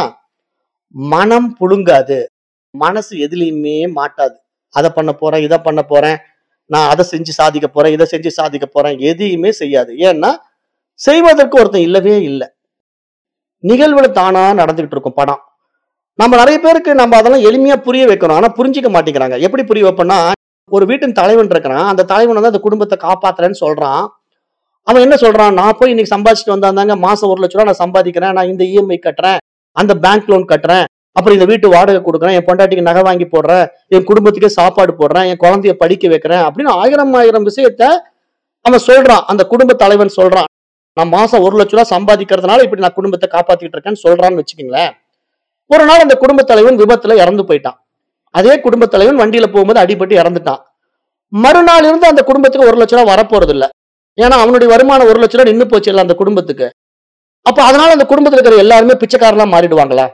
மனம் புழுங்காது மனசு எதுலையுமே மாட்டாது அதை பண்ண போறேன் இதை பண்ண போறேன் நான் அதை செஞ்சு சாதிக்க போறேன் இதை செஞ்சு சாதிக்க போறேன் எதையுமே செய்யாது ஏன்னா செய்வதற்கு ஒருத்தன் இல்லவே இல்லை நிகழ்வுல தானா நடந்துகிட்டு இருக்கும் படம் நம்ம நிறைய பேருக்கு நம்ம அதெல்லாம் எளிமையா புரிய வைக்கணும் ஆனா புரிஞ்சிக்க மாட்டேங்கிறாங்க எப்படி புரிய வைப்போம்னா ஒரு வீட்டின் தலைவன் இருக்கிறான் அந்த தலைவன் வந்து அந்த குடும்பத்தை காப்பாத்துறேன்னு சொல்றான் அவன் என்ன சொல்றான் நான் போய் இன்னைக்கு சம்பாதிச்சுட்டு வந்தாங்க மாசம் ஒரு லட்ச ரூபா நான் சம்பாதிக்கிறேன் நான் இந்த இஎம்ஐ கட்டுறேன் அந்த பேங்க் லோன் கட்டுறேன் அப்புறம் இந்த வீட்டு வாடகை கொடுக்குறேன் என் பொண்டாட்டிக்கு நகை வாங்கி போடுறேன் என் குடும்பத்துக்கே சாப்பாடு போடுறேன் என் குழந்தைய படிக்க வைக்கிறேன் அப்படின்னு ஆயிரம் ஆயிரம் விஷயத்த அவன் சொல்றான் அந்த குடும்ப தலைவன் சொல்றான் நான் மாசம் ஒரு லட்ச ரூபா சம்பாதிக்கிறதுனால இப்படி நான் குடும்பத்தை காப்பாத்திட்டு இருக்கேன்னு சொல்றான்னு வச்சுக்கோங்களேன் ஒரு நாள் அந்த குடும்ப தலைவன் விபத்துல இறந்து போயிட்டான் அதே குடும்ப தலைவன் வண்டியில போகும்போது அடிபட்டு இறந்துட்டான் மறுநாள் இருந்து அந்த குடும்பத்துக்கு ஒரு லட்ச ரூபா வரப்போறது இல்ல ஏன்னா அவனுடைய வருமானம் ஒரு லட்ச ரூபா நின்னு போச்சு இல்ல அந்த குடும்பத்துக்கு அப்ப அதனால அந்த குடும்பத்துல இருக்கிற எல்லாருமே பிச்சைக்காரனா மாறிடுவாங்களா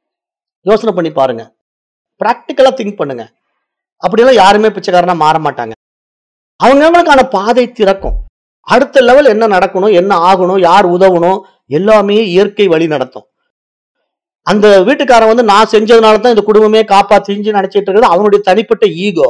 யோசனை பண்ணி பாருங்க பிராக்டிக்கலா திங்க் பண்ணுங்க அப்படியெல்லாம் யாருமே பிச்சைக்காரனா மாற மாட்டாங்க அவங்கவுங்களுக்கான பாதை திறக்கும் அடுத்த லெவல் என்ன நடக்கணும் என்ன ஆகணும் யார் உதவணும் எல்லாமே இயற்கை வழி நடத்தும் அந்த வீட்டுக்காரன் வந்து நான் செஞ்சதுனால தான் இந்த குடும்பமே காப்பாத்திஞ்சு நினைச்சிட்டு இருக்கிறது அவனுடைய தனிப்பட்ட ஈகோ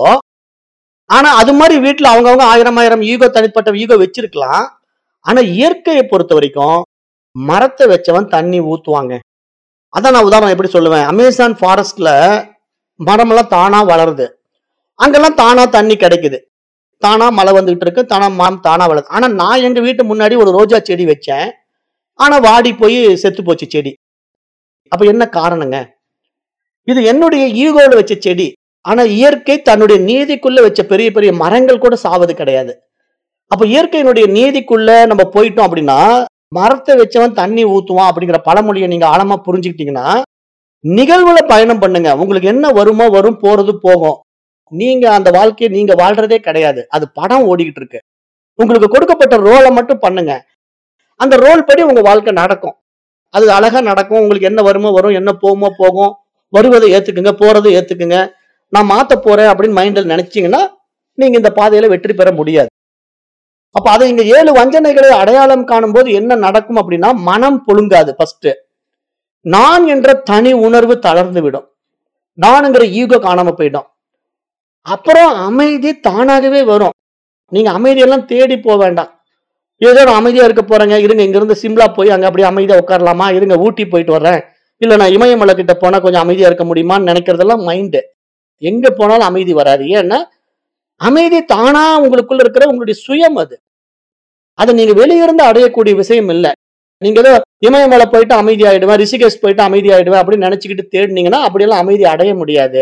ஆனா அது மாதிரி வீட்டுல அவங்கவங்க ஆயிரம் ஆயிரம் ஈகோ தனிப்பட்ட ஈகோ வச்சிருக்கலாம் ஆனா இயற்கையை பொறுத்த வரைக்கும் மரத்தை வச்சவன் தண்ணி ஊத்துவாங்க அதான் நான் உதாரணம் எப்படி சொல்லுவேன் அமேசான் ஃபாரஸ்ட்ல மரமெல்லாம் தானா வளருது அங்கெல்லாம் தானா தண்ணி கிடைக்குது தானா மழை வந்துகிட்டு இருக்கு தானா மரம் தானா வளருது ஆனா நான் எங்க வீட்டு முன்னாடி ஒரு ரோஜா செடி வச்சேன் ஆனா வாடி போய் செத்து போச்சு செடி அப்ப என்ன காரணங்க இது என்னுடைய ஈகோல வச்ச செடி ஆனா இயற்கை தன்னுடைய நீதிக்குள்ள வச்ச பெரிய பெரிய மரங்கள் கூட சாவது கிடையாது அப்ப இயற்கையினுடைய நீதிக்குள்ள நம்ம போயிட்டோம் அப்படின்னா மரத்தை வச்சவன் தண்ணி ஊத்துவான் அப்படிங்கிற பழமொழியை நீங்க ஆழமா புரிஞ்சுக்கிட்டீங்கன்னா நிகழ்வுல பயணம் பண்ணுங்க உங்களுக்கு என்ன வருமோ வரும் போறது போகும் நீங்க அந்த வாழ்க்கையை நீங்க வாழ்றதே கிடையாது அது படம் ஓடிக்கிட்டு இருக்கு உங்களுக்கு கொடுக்கப்பட்ட ரோலை மட்டும் பண்ணுங்க அந்த ரோல் படி உங்க வாழ்க்கை நடக்கும் அது அழகா நடக்கும் உங்களுக்கு என்ன வருமோ வரும் என்ன போகுமோ போகும் வருவதை ஏத்துக்குங்க போறதை ஏத்துக்குங்க நான் மாத்த போறேன் அப்படின்னு மைண்ட்ல நினைச்சீங்கன்னா நீங்க இந்த பாதையில வெற்றி பெற முடியாது அப்ப அதை இங்க ஏழு வஞ்சனைகளை அடையாளம் காணும் போது என்ன நடக்கும் அப்படின்னா மனம் பொழுங்காது ஃபர்ஸ்ட் நான் என்ற தனி உணர்வு தளர்ந்து விடும் நானுங்கிற ஈகோ காணாம போயிடும் அப்புறம் அமைதி தானாகவே வரும் நீங்க அமைதியெல்லாம் தேடி போக வேண்டாம் ஏதோ நான் அமைதியா இருக்க போறேங்க இருங்க இங்க இருந்து சிம்லா போய் அங்க அப்படியே அமைதியா உட்காரலாமா இருங்க ஊட்டி போயிட்டு வர்றேன் இல்ல நான் இமயமலை கிட்ட போனா கொஞ்சம் அமைதியா இருக்க முடியுமான்னு நினைக்கிறதெல்லாம் மைண்டு எங்க போனாலும் அமைதி வராது ஏன்னா அமைதி தானா உங்களுக்குள்ள இருக்கிற உங்களுடைய சுயம் அது அதை நீங்க வெளியிருந்து அடையக்கூடிய விஷயம் இல்லை நீங்க ஏதோ இமயமலை போயிட்டு அமைதி ஆயிடுவேன் ரிஷிகேஷ் போயிட்டு அமைதி ஆயிடுவேன் அப்படின்னு நினைச்சுக்கிட்டு தேடினீங்கன்னா அப்படியெல்லாம் அமைதி அடைய முடியாது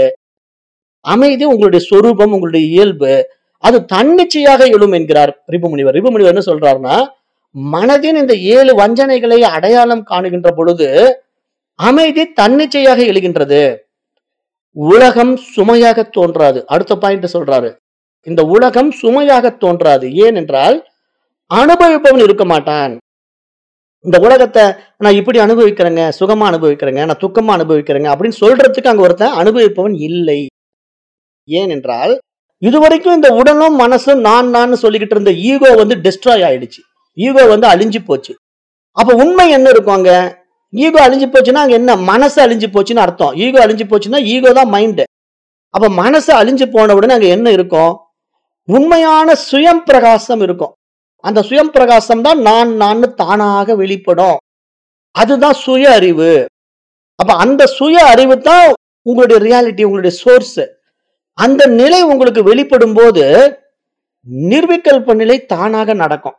அமைதி உங்களுடைய சொரூபம் உங்களுடைய இயல்பு அது தன்னிச்சையாக எழும் என்கிறார் ரிபுமுனிவர் ரிபுமுனிவர் என்ன சொல்றாருன்னா மனதின் இந்த ஏழு வஞ்சனைகளை அடையாளம் காணுகின்ற பொழுது அமைதி தன்னிச்சையாக எழுகின்றது உலகம் சுமையாக தோன்றாது அடுத்த பாயிண்ட் சொல்றாரு இந்த உலகம் சுமையாக தோன்றாது ஏனென்றால் அனுபவிப்பவன் இருக்க மாட்டான் இந்த உலகத்தை நான் இப்படி அனுபவிக்கிறேங்க சுகமா அனுபவிக்கிறேங்க நான் துக்கமா அனுபவிக்கிறேங்க அப்படின்னு சொல்றதுக்கு அங்க ஒருத்தன் அனுபவிப்பவன் இல்லை ஏனென்றால் இதுவரைக்கும் இந்த உடலும் மனசும் நான் நான் சொல்லிக்கிட்டு இருந்த ஈகோ வந்து டெஸ்ட்ராய் ஆயிடுச்சு ஈகோ வந்து அழிஞ்சு போச்சு அப்ப உண்மை என்ன இருக்கும் அங்க ஈகோ அழிஞ்சு போச்சுன்னா அங்க என்ன மனசு அழிஞ்சு போச்சுன்னு அர்த்தம் ஈகோ அழிஞ்சு போச்சுன்னா ஈகோ தான் மைண்டு அப்ப மனசு அழிஞ்சு போன உடனே அங்க என்ன இருக்கும் உண்மையான சுயம் பிரகாசம் இருக்கும் அந்த சுயம் பிரகாசம் தான் நான் நான் தானாக வெளிப்படும் அதுதான் சுய அறிவு அப்ப அந்த சுய அறிவு தான் உங்களுடைய ரியாலிட்டி உங்களுடைய சோர்ஸ் அந்த நிலை உங்களுக்கு வெளிப்படும் போது நிர்விகல்ப நிலை தானாக நடக்கும்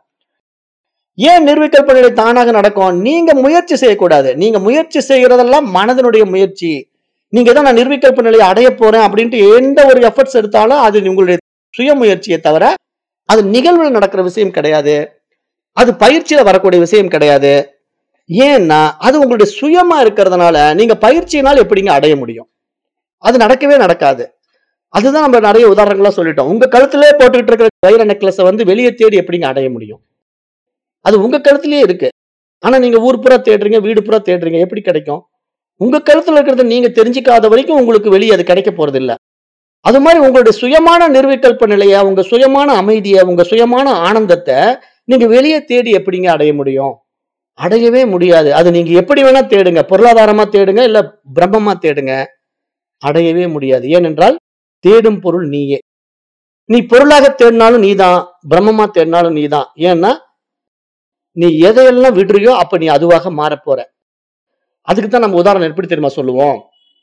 ஏன் நிர்விகல்ப நிலை தானாக நடக்கும் நீங்க முயற்சி செய்யக்கூடாது நீங்க முயற்சி செய்யறதெல்லாம் மனதனுடைய முயற்சி நீங்க தான் நான் நிர்விகல்ப நிலையை அடைய போறேன் அப்படின்ட்டு எந்த ஒரு எஃபர்ட்ஸ் எடுத்தாலும் அது உங்களுடைய சுய முயற்சியை தவிர அது நிகழ்வில் நடக்கிற விஷயம் கிடையாது அது பயிற்சியில வரக்கூடிய விஷயம் கிடையாது ஏன்னா அது உங்களுடைய சுயமா இருக்கிறதுனால நீங்க பயிற்சியினால் எப்படிங்க அடைய முடியும் அது நடக்கவே நடக்காது அதுதான் நம்ம நிறைய உதாரணங்களா சொல்லிட்டோம் உங்க கழுத்திலே போட்டுக்கிட்டு இருக்கிற வைர நெக்லஸை வந்து வெளியே தேடி எப்படிங்க அடைய முடியும் அது உங்க கழுத்திலேயே இருக்கு ஆனா நீங்க ஊர் புறா தேடுறீங்க வீடு புறா தேடுறீங்க எப்படி கிடைக்கும் உங்க கழுத்துல இருக்கிறத நீங்க தெரிஞ்சுக்காத வரைக்கும் உங்களுக்கு வெளியே அது கிடைக்க போறது இல்ல அது மாதிரி உங்களுடைய சுயமான நிர்விகல்ப நிலைய உங்க சுயமான அமைதியை உங்க சுயமான ஆனந்தத்தை நீங்க வெளியே தேடி எப்படிங்க அடைய முடியும் அடையவே முடியாது அது நீங்க எப்படி வேணா தேடுங்க பொருளாதாரமா தேடுங்க இல்ல பிரம்மமா தேடுங்க அடையவே முடியாது ஏனென்றால் தேடும் பொருள் நீயே நீ பொருளாக தேடினாலும் நீதான் பிரம்மமா தேடினாலும் நீதான் ஏன்னா நீ எதையெல்லாம் விடுறியோ அப்ப நீ அதுவாக மாறப் போற அதுக்கு தான் நம்ம உதாரணம் எப்படி தெரியுமா சொல்லுவோம்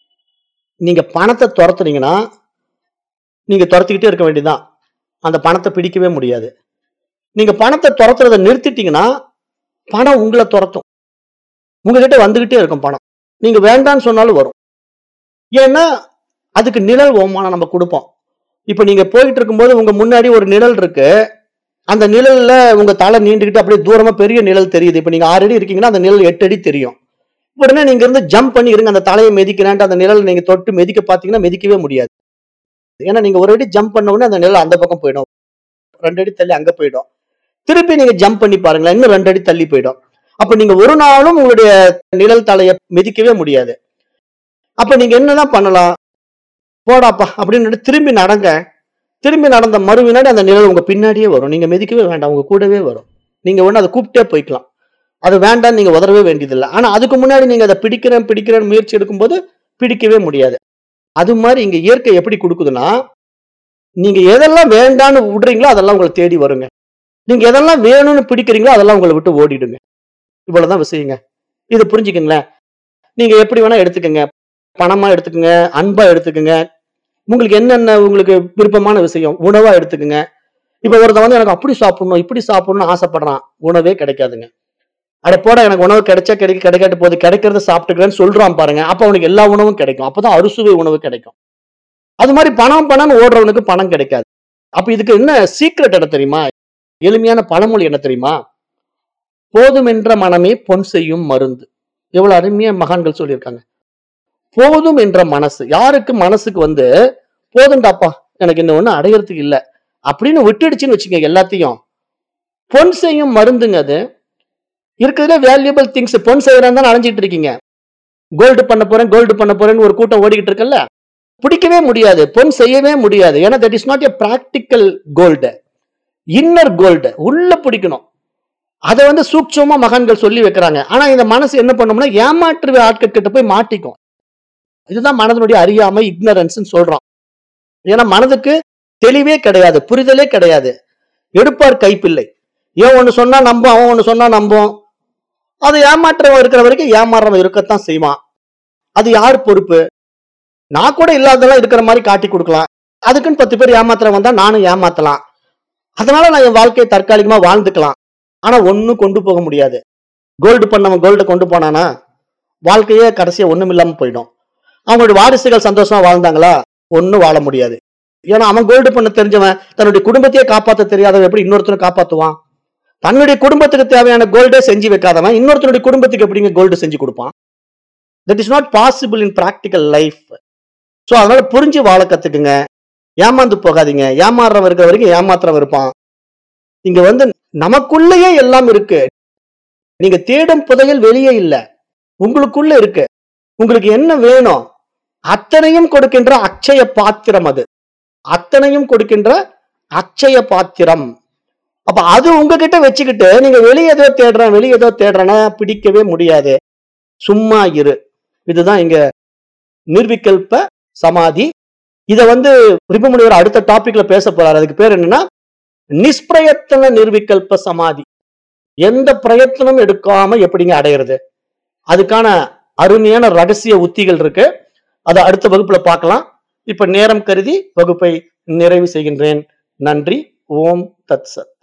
நீங்க பணத்தை துரத்துனீங்கன்னா நீங்க துரத்திக்கிட்டே இருக்க வேண்டியதுதான் அந்த பணத்தை பிடிக்கவே முடியாது நீங்க பணத்தை துரத்துறதை நிறுத்திட்டீங்கன்னா பணம் உங்களை துரத்தும் உங்ககிட்ட வந்துகிட்டே இருக்கும் பணம் நீங்க வேண்டான்னு சொன்னாலும் வரும் ஏன்னா அதுக்கு நிழல் ஓமானம் நம்ம கொடுப்போம் இப்ப நீங்க போயிட்டு இருக்கும்போது உங்க முன்னாடி ஒரு நிழல் இருக்கு அந்த நிழல்ல உங்க தலை நீண்டுகிட்டு அப்படியே தூரமா பெரிய நிழல் தெரியுது இப்ப நீங்க ஆறு அடி இருக்கீங்கன்னா அந்த நிழல் எட்டு அடி தெரியும் உடனே நீங்க இருந்து ஜம்ப் பண்ணி இருங்க அந்த தலையை மிதிக்கிறேன்ட்டு அந்த நிழல் நீங்க தொட்டு மிதிக்க பாத்தீங்கன்னா மிதிக்கவே முடியாது ஏன்னா நீங்க ஒரு அடி ஜம்ப் பண்ண உடனே அந்த நிழல் அந்த பக்கம் போயிடும் ரெண்டு அடி தள்ளி அங்க போயிடும் திருப்பி நீங்க ஜம்ப் பண்ணி பாருங்களேன் இன்னும் ரெண்டு அடி தள்ளி போயிடும் அப்ப நீங்க ஒரு நாளும் உங்களுடைய நிழல் தலையை மிதிக்கவே முடியாது அப்ப நீங்க என்னதான் பண்ணலாம் போடாப்பா அப்படின்னு திரும்பி நடங்க திரும்பி நடந்த மறு வினாடி அந்த நிழல் உங்க பின்னாடியே வரும் நீங்க மிதிக்கவே வேண்டாம் உங்க கூடவே வரும் நீங்க ஒண்ணு அதை கூப்பிட்டே போய்க்கலாம் அது வேண்டாம் நீங்க உதறவே வேண்டியதில்லை ஆனா அதுக்கு முன்னாடி நீங்க அதை பிடிக்கிறேன் பிடிக்கிறேன் முயற்சி எடுக்கும்போது பிடிக்கவே முடியாது அது மாதிரி இங்க இயற்கை எப்படி கொடுக்குதுன்னா நீங்க எதெல்லாம் வேண்டான்னு விடுறீங்களோ அதெல்லாம் உங்களை தேடி வருங்க நீங்க எதெல்லாம் வேணும்னு பிடிக்கிறீங்களோ அதெல்லாம் உங்களை விட்டு ஓடிடுங்க இவ்வளவுதான் விஷயங்க இது புரிஞ்சுக்கங்களேன் நீங்க எப்படி வேணா எடுத்துக்கங்க பணமா எடுத்துக்கங்க அன்பா எடுத்துக்கங்க உங்களுக்கு என்னென்ன உங்களுக்கு விருப்பமான விஷயம் உணவா எடுத்துக்கங்க இப்ப ஒருத்தன் வந்து எனக்கு அப்படி சாப்பிடணும் இப்படி சாப்பிடணும்னு ஆசைப்படுறான் உணவே கிடைக்காதுங்க அட போட எனக்கு உணவு கிடைச்சா கிடைக்க கிடைக்காட்டு போது கிடைக்கிறத சாப்பிட்டுக்கிறேன்னு சொல்றான் பாருங்க அப்ப அவனுக்கு எல்லா உணவும் கிடைக்கும் அப்பதான் அறுசுவை உணவு கிடைக்கும் அது மாதிரி பணம் பணம்னு ஓடுறவனுக்கு பணம் கிடைக்காது அப்ப இதுக்கு என்ன சீக்ரெட் என்ன தெரியுமா எளிமையான பழமொழி என்ன தெரியுமா போதும் என்ற மனமே பொன் செய்யும் மருந்து எவ்வளவு அருமையா மகான்கள் சொல்லியிருக்காங்க போதும் என்ற மனசு யாருக்கு மனசுக்கு வந்து போதும்டாப்பா எனக்கு இந்த ஒண்ணு அடையறதுக்கு இல்ல அப்படின்னு விட்டுடுச்சுன்னு வச்சுக்கோங்க எல்லாத்தையும் பொன் செய்யும் மருந்துங்க அது இருக்கிறதுல வேல்யூபிள் திங்ஸ் பொன் செய்யறான்னு தான் அலைஞ்சிட்டு இருக்கீங்க கோல்டு பண்ண போறேன் கோல்டு பண்ண போறேன்னு ஒரு கூட்டம் ஓடிக்கிட்டு இருக்குல்ல பிடிக்கவே முடியாது பொன் செய்யவே முடியாது ஏன்னா that is not a practical gold inner gold உள்ள பிடிக்கணும் அதை வந்து சூட்சமா மகான்கள் சொல்லி வைக்கிறாங்க ஆனா இந்த மனசு என்ன பண்ணும்னா ஏமாற்று ஆட்கள் கிட்ட போய் மாட்டிக்கும் இதுதான் மனதனுடைய அறியாமை இக்னரன்ஸ் சொல்றோம் ஏன்னா மனதுக்கு தெளிவே கிடையாது புரிதலே கிடையாது எடுப்பார் கைப்பிள்ளை ஏன் ஒண்ணு சொன்னா நம்பும் அவன் ஒண்ணு சொன்னா நம்பும் அது ஏமாற்றவன் இருக்கிற வரைக்கும் ஏமாறவன் இருக்கத்தான் செய்வான் அது யார் பொறுப்பு நான் கூட இல்லாததெல்லாம் இருக்கிற மாதிரி காட்டி கொடுக்கலாம் அதுக்குன்னு பத்து பேர் ஏமாத்துறவன் தான் நானும் ஏமாத்தலாம் அதனால நான் என் வாழ்க்கையை தற்காலிகமா வாழ்ந்துக்கலாம் ஆனா ஒண்ணும் கொண்டு போக முடியாது கோல்டு பண்ணவன் கோல்டு கொண்டு போனானா வாழ்க்கையே கடைசியா ஒண்ணும் இல்லாம போயிடும் அவங்களுடைய வாரிசுகள் சந்தோஷமா வாழ்ந்தாங்களா ஒண்ணும் வாழ முடியாது ஏன்னா அவன் கோல்டு பண்ண தெரிஞ்சவன் தன்னுடைய குடும்பத்தையே காப்பாத்த தெரியாதவன் எப்படி இன்னொருத்தனை காப்பாத்துவான் தன்னுடைய குடும்பத்துக்கு தேவையான கோல்டே செஞ்சு வைக்காதவன் இன்னொருத்தனுடைய குடும்பத்துக்கு எப்படிங்க கோல்டு செஞ்சு கொடுப்பான் that is not possible in practical life so அதனால புரிஞ்சு வாழ கத்துக்குங்க ஏமாந்து போகாதீங்க ஏமாறுறவன் இருக்கிற வரைக்கும் ஏமாத்துறவன் இருப்பான் இங்க வந்து நமக்குள்ளேயே எல்லாம் இருக்கு நீங்க தேடும் புதையல் வெளியே இல்ல உங்களுக்குள்ள இருக்கு உங்களுக்கு என்ன வேணும் அத்தனையும் கொடுக்கின்ற அச்சய பாத்திரம் அது அத்தனையும் கொடுக்கின்ற அச்சய பாத்திரம் அப்ப அது உங்ககிட்ட வச்சுக்கிட்டு நீங்க வெளியே ஏதோ தேடுறேன் வெளியே ஏதோ தேடுறேன்னா பிடிக்கவே முடியாது சும்மா இரு இதுதான் இங்க நிர்விகல்ப சமாதி இத வந்து ரிபமுனிவர் அடுத்த டாபிக்ல பேச போறாரு அதுக்கு பேர் என்னன்னா நிஷ்பிரயத்தன நிர்விகல்ப சமாதி எந்த பிரயத்தனம் எடுக்காம எப்படிங்க அடையிறது அதுக்கான அருமையான ரகசிய உத்திகள் இருக்கு அதை அடுத்த வகுப்புல பார்க்கலாம் இப்ப நேரம் கருதி வகுப்பை நிறைவு செய்கின்றேன் நன்றி ஓம் தத் சத்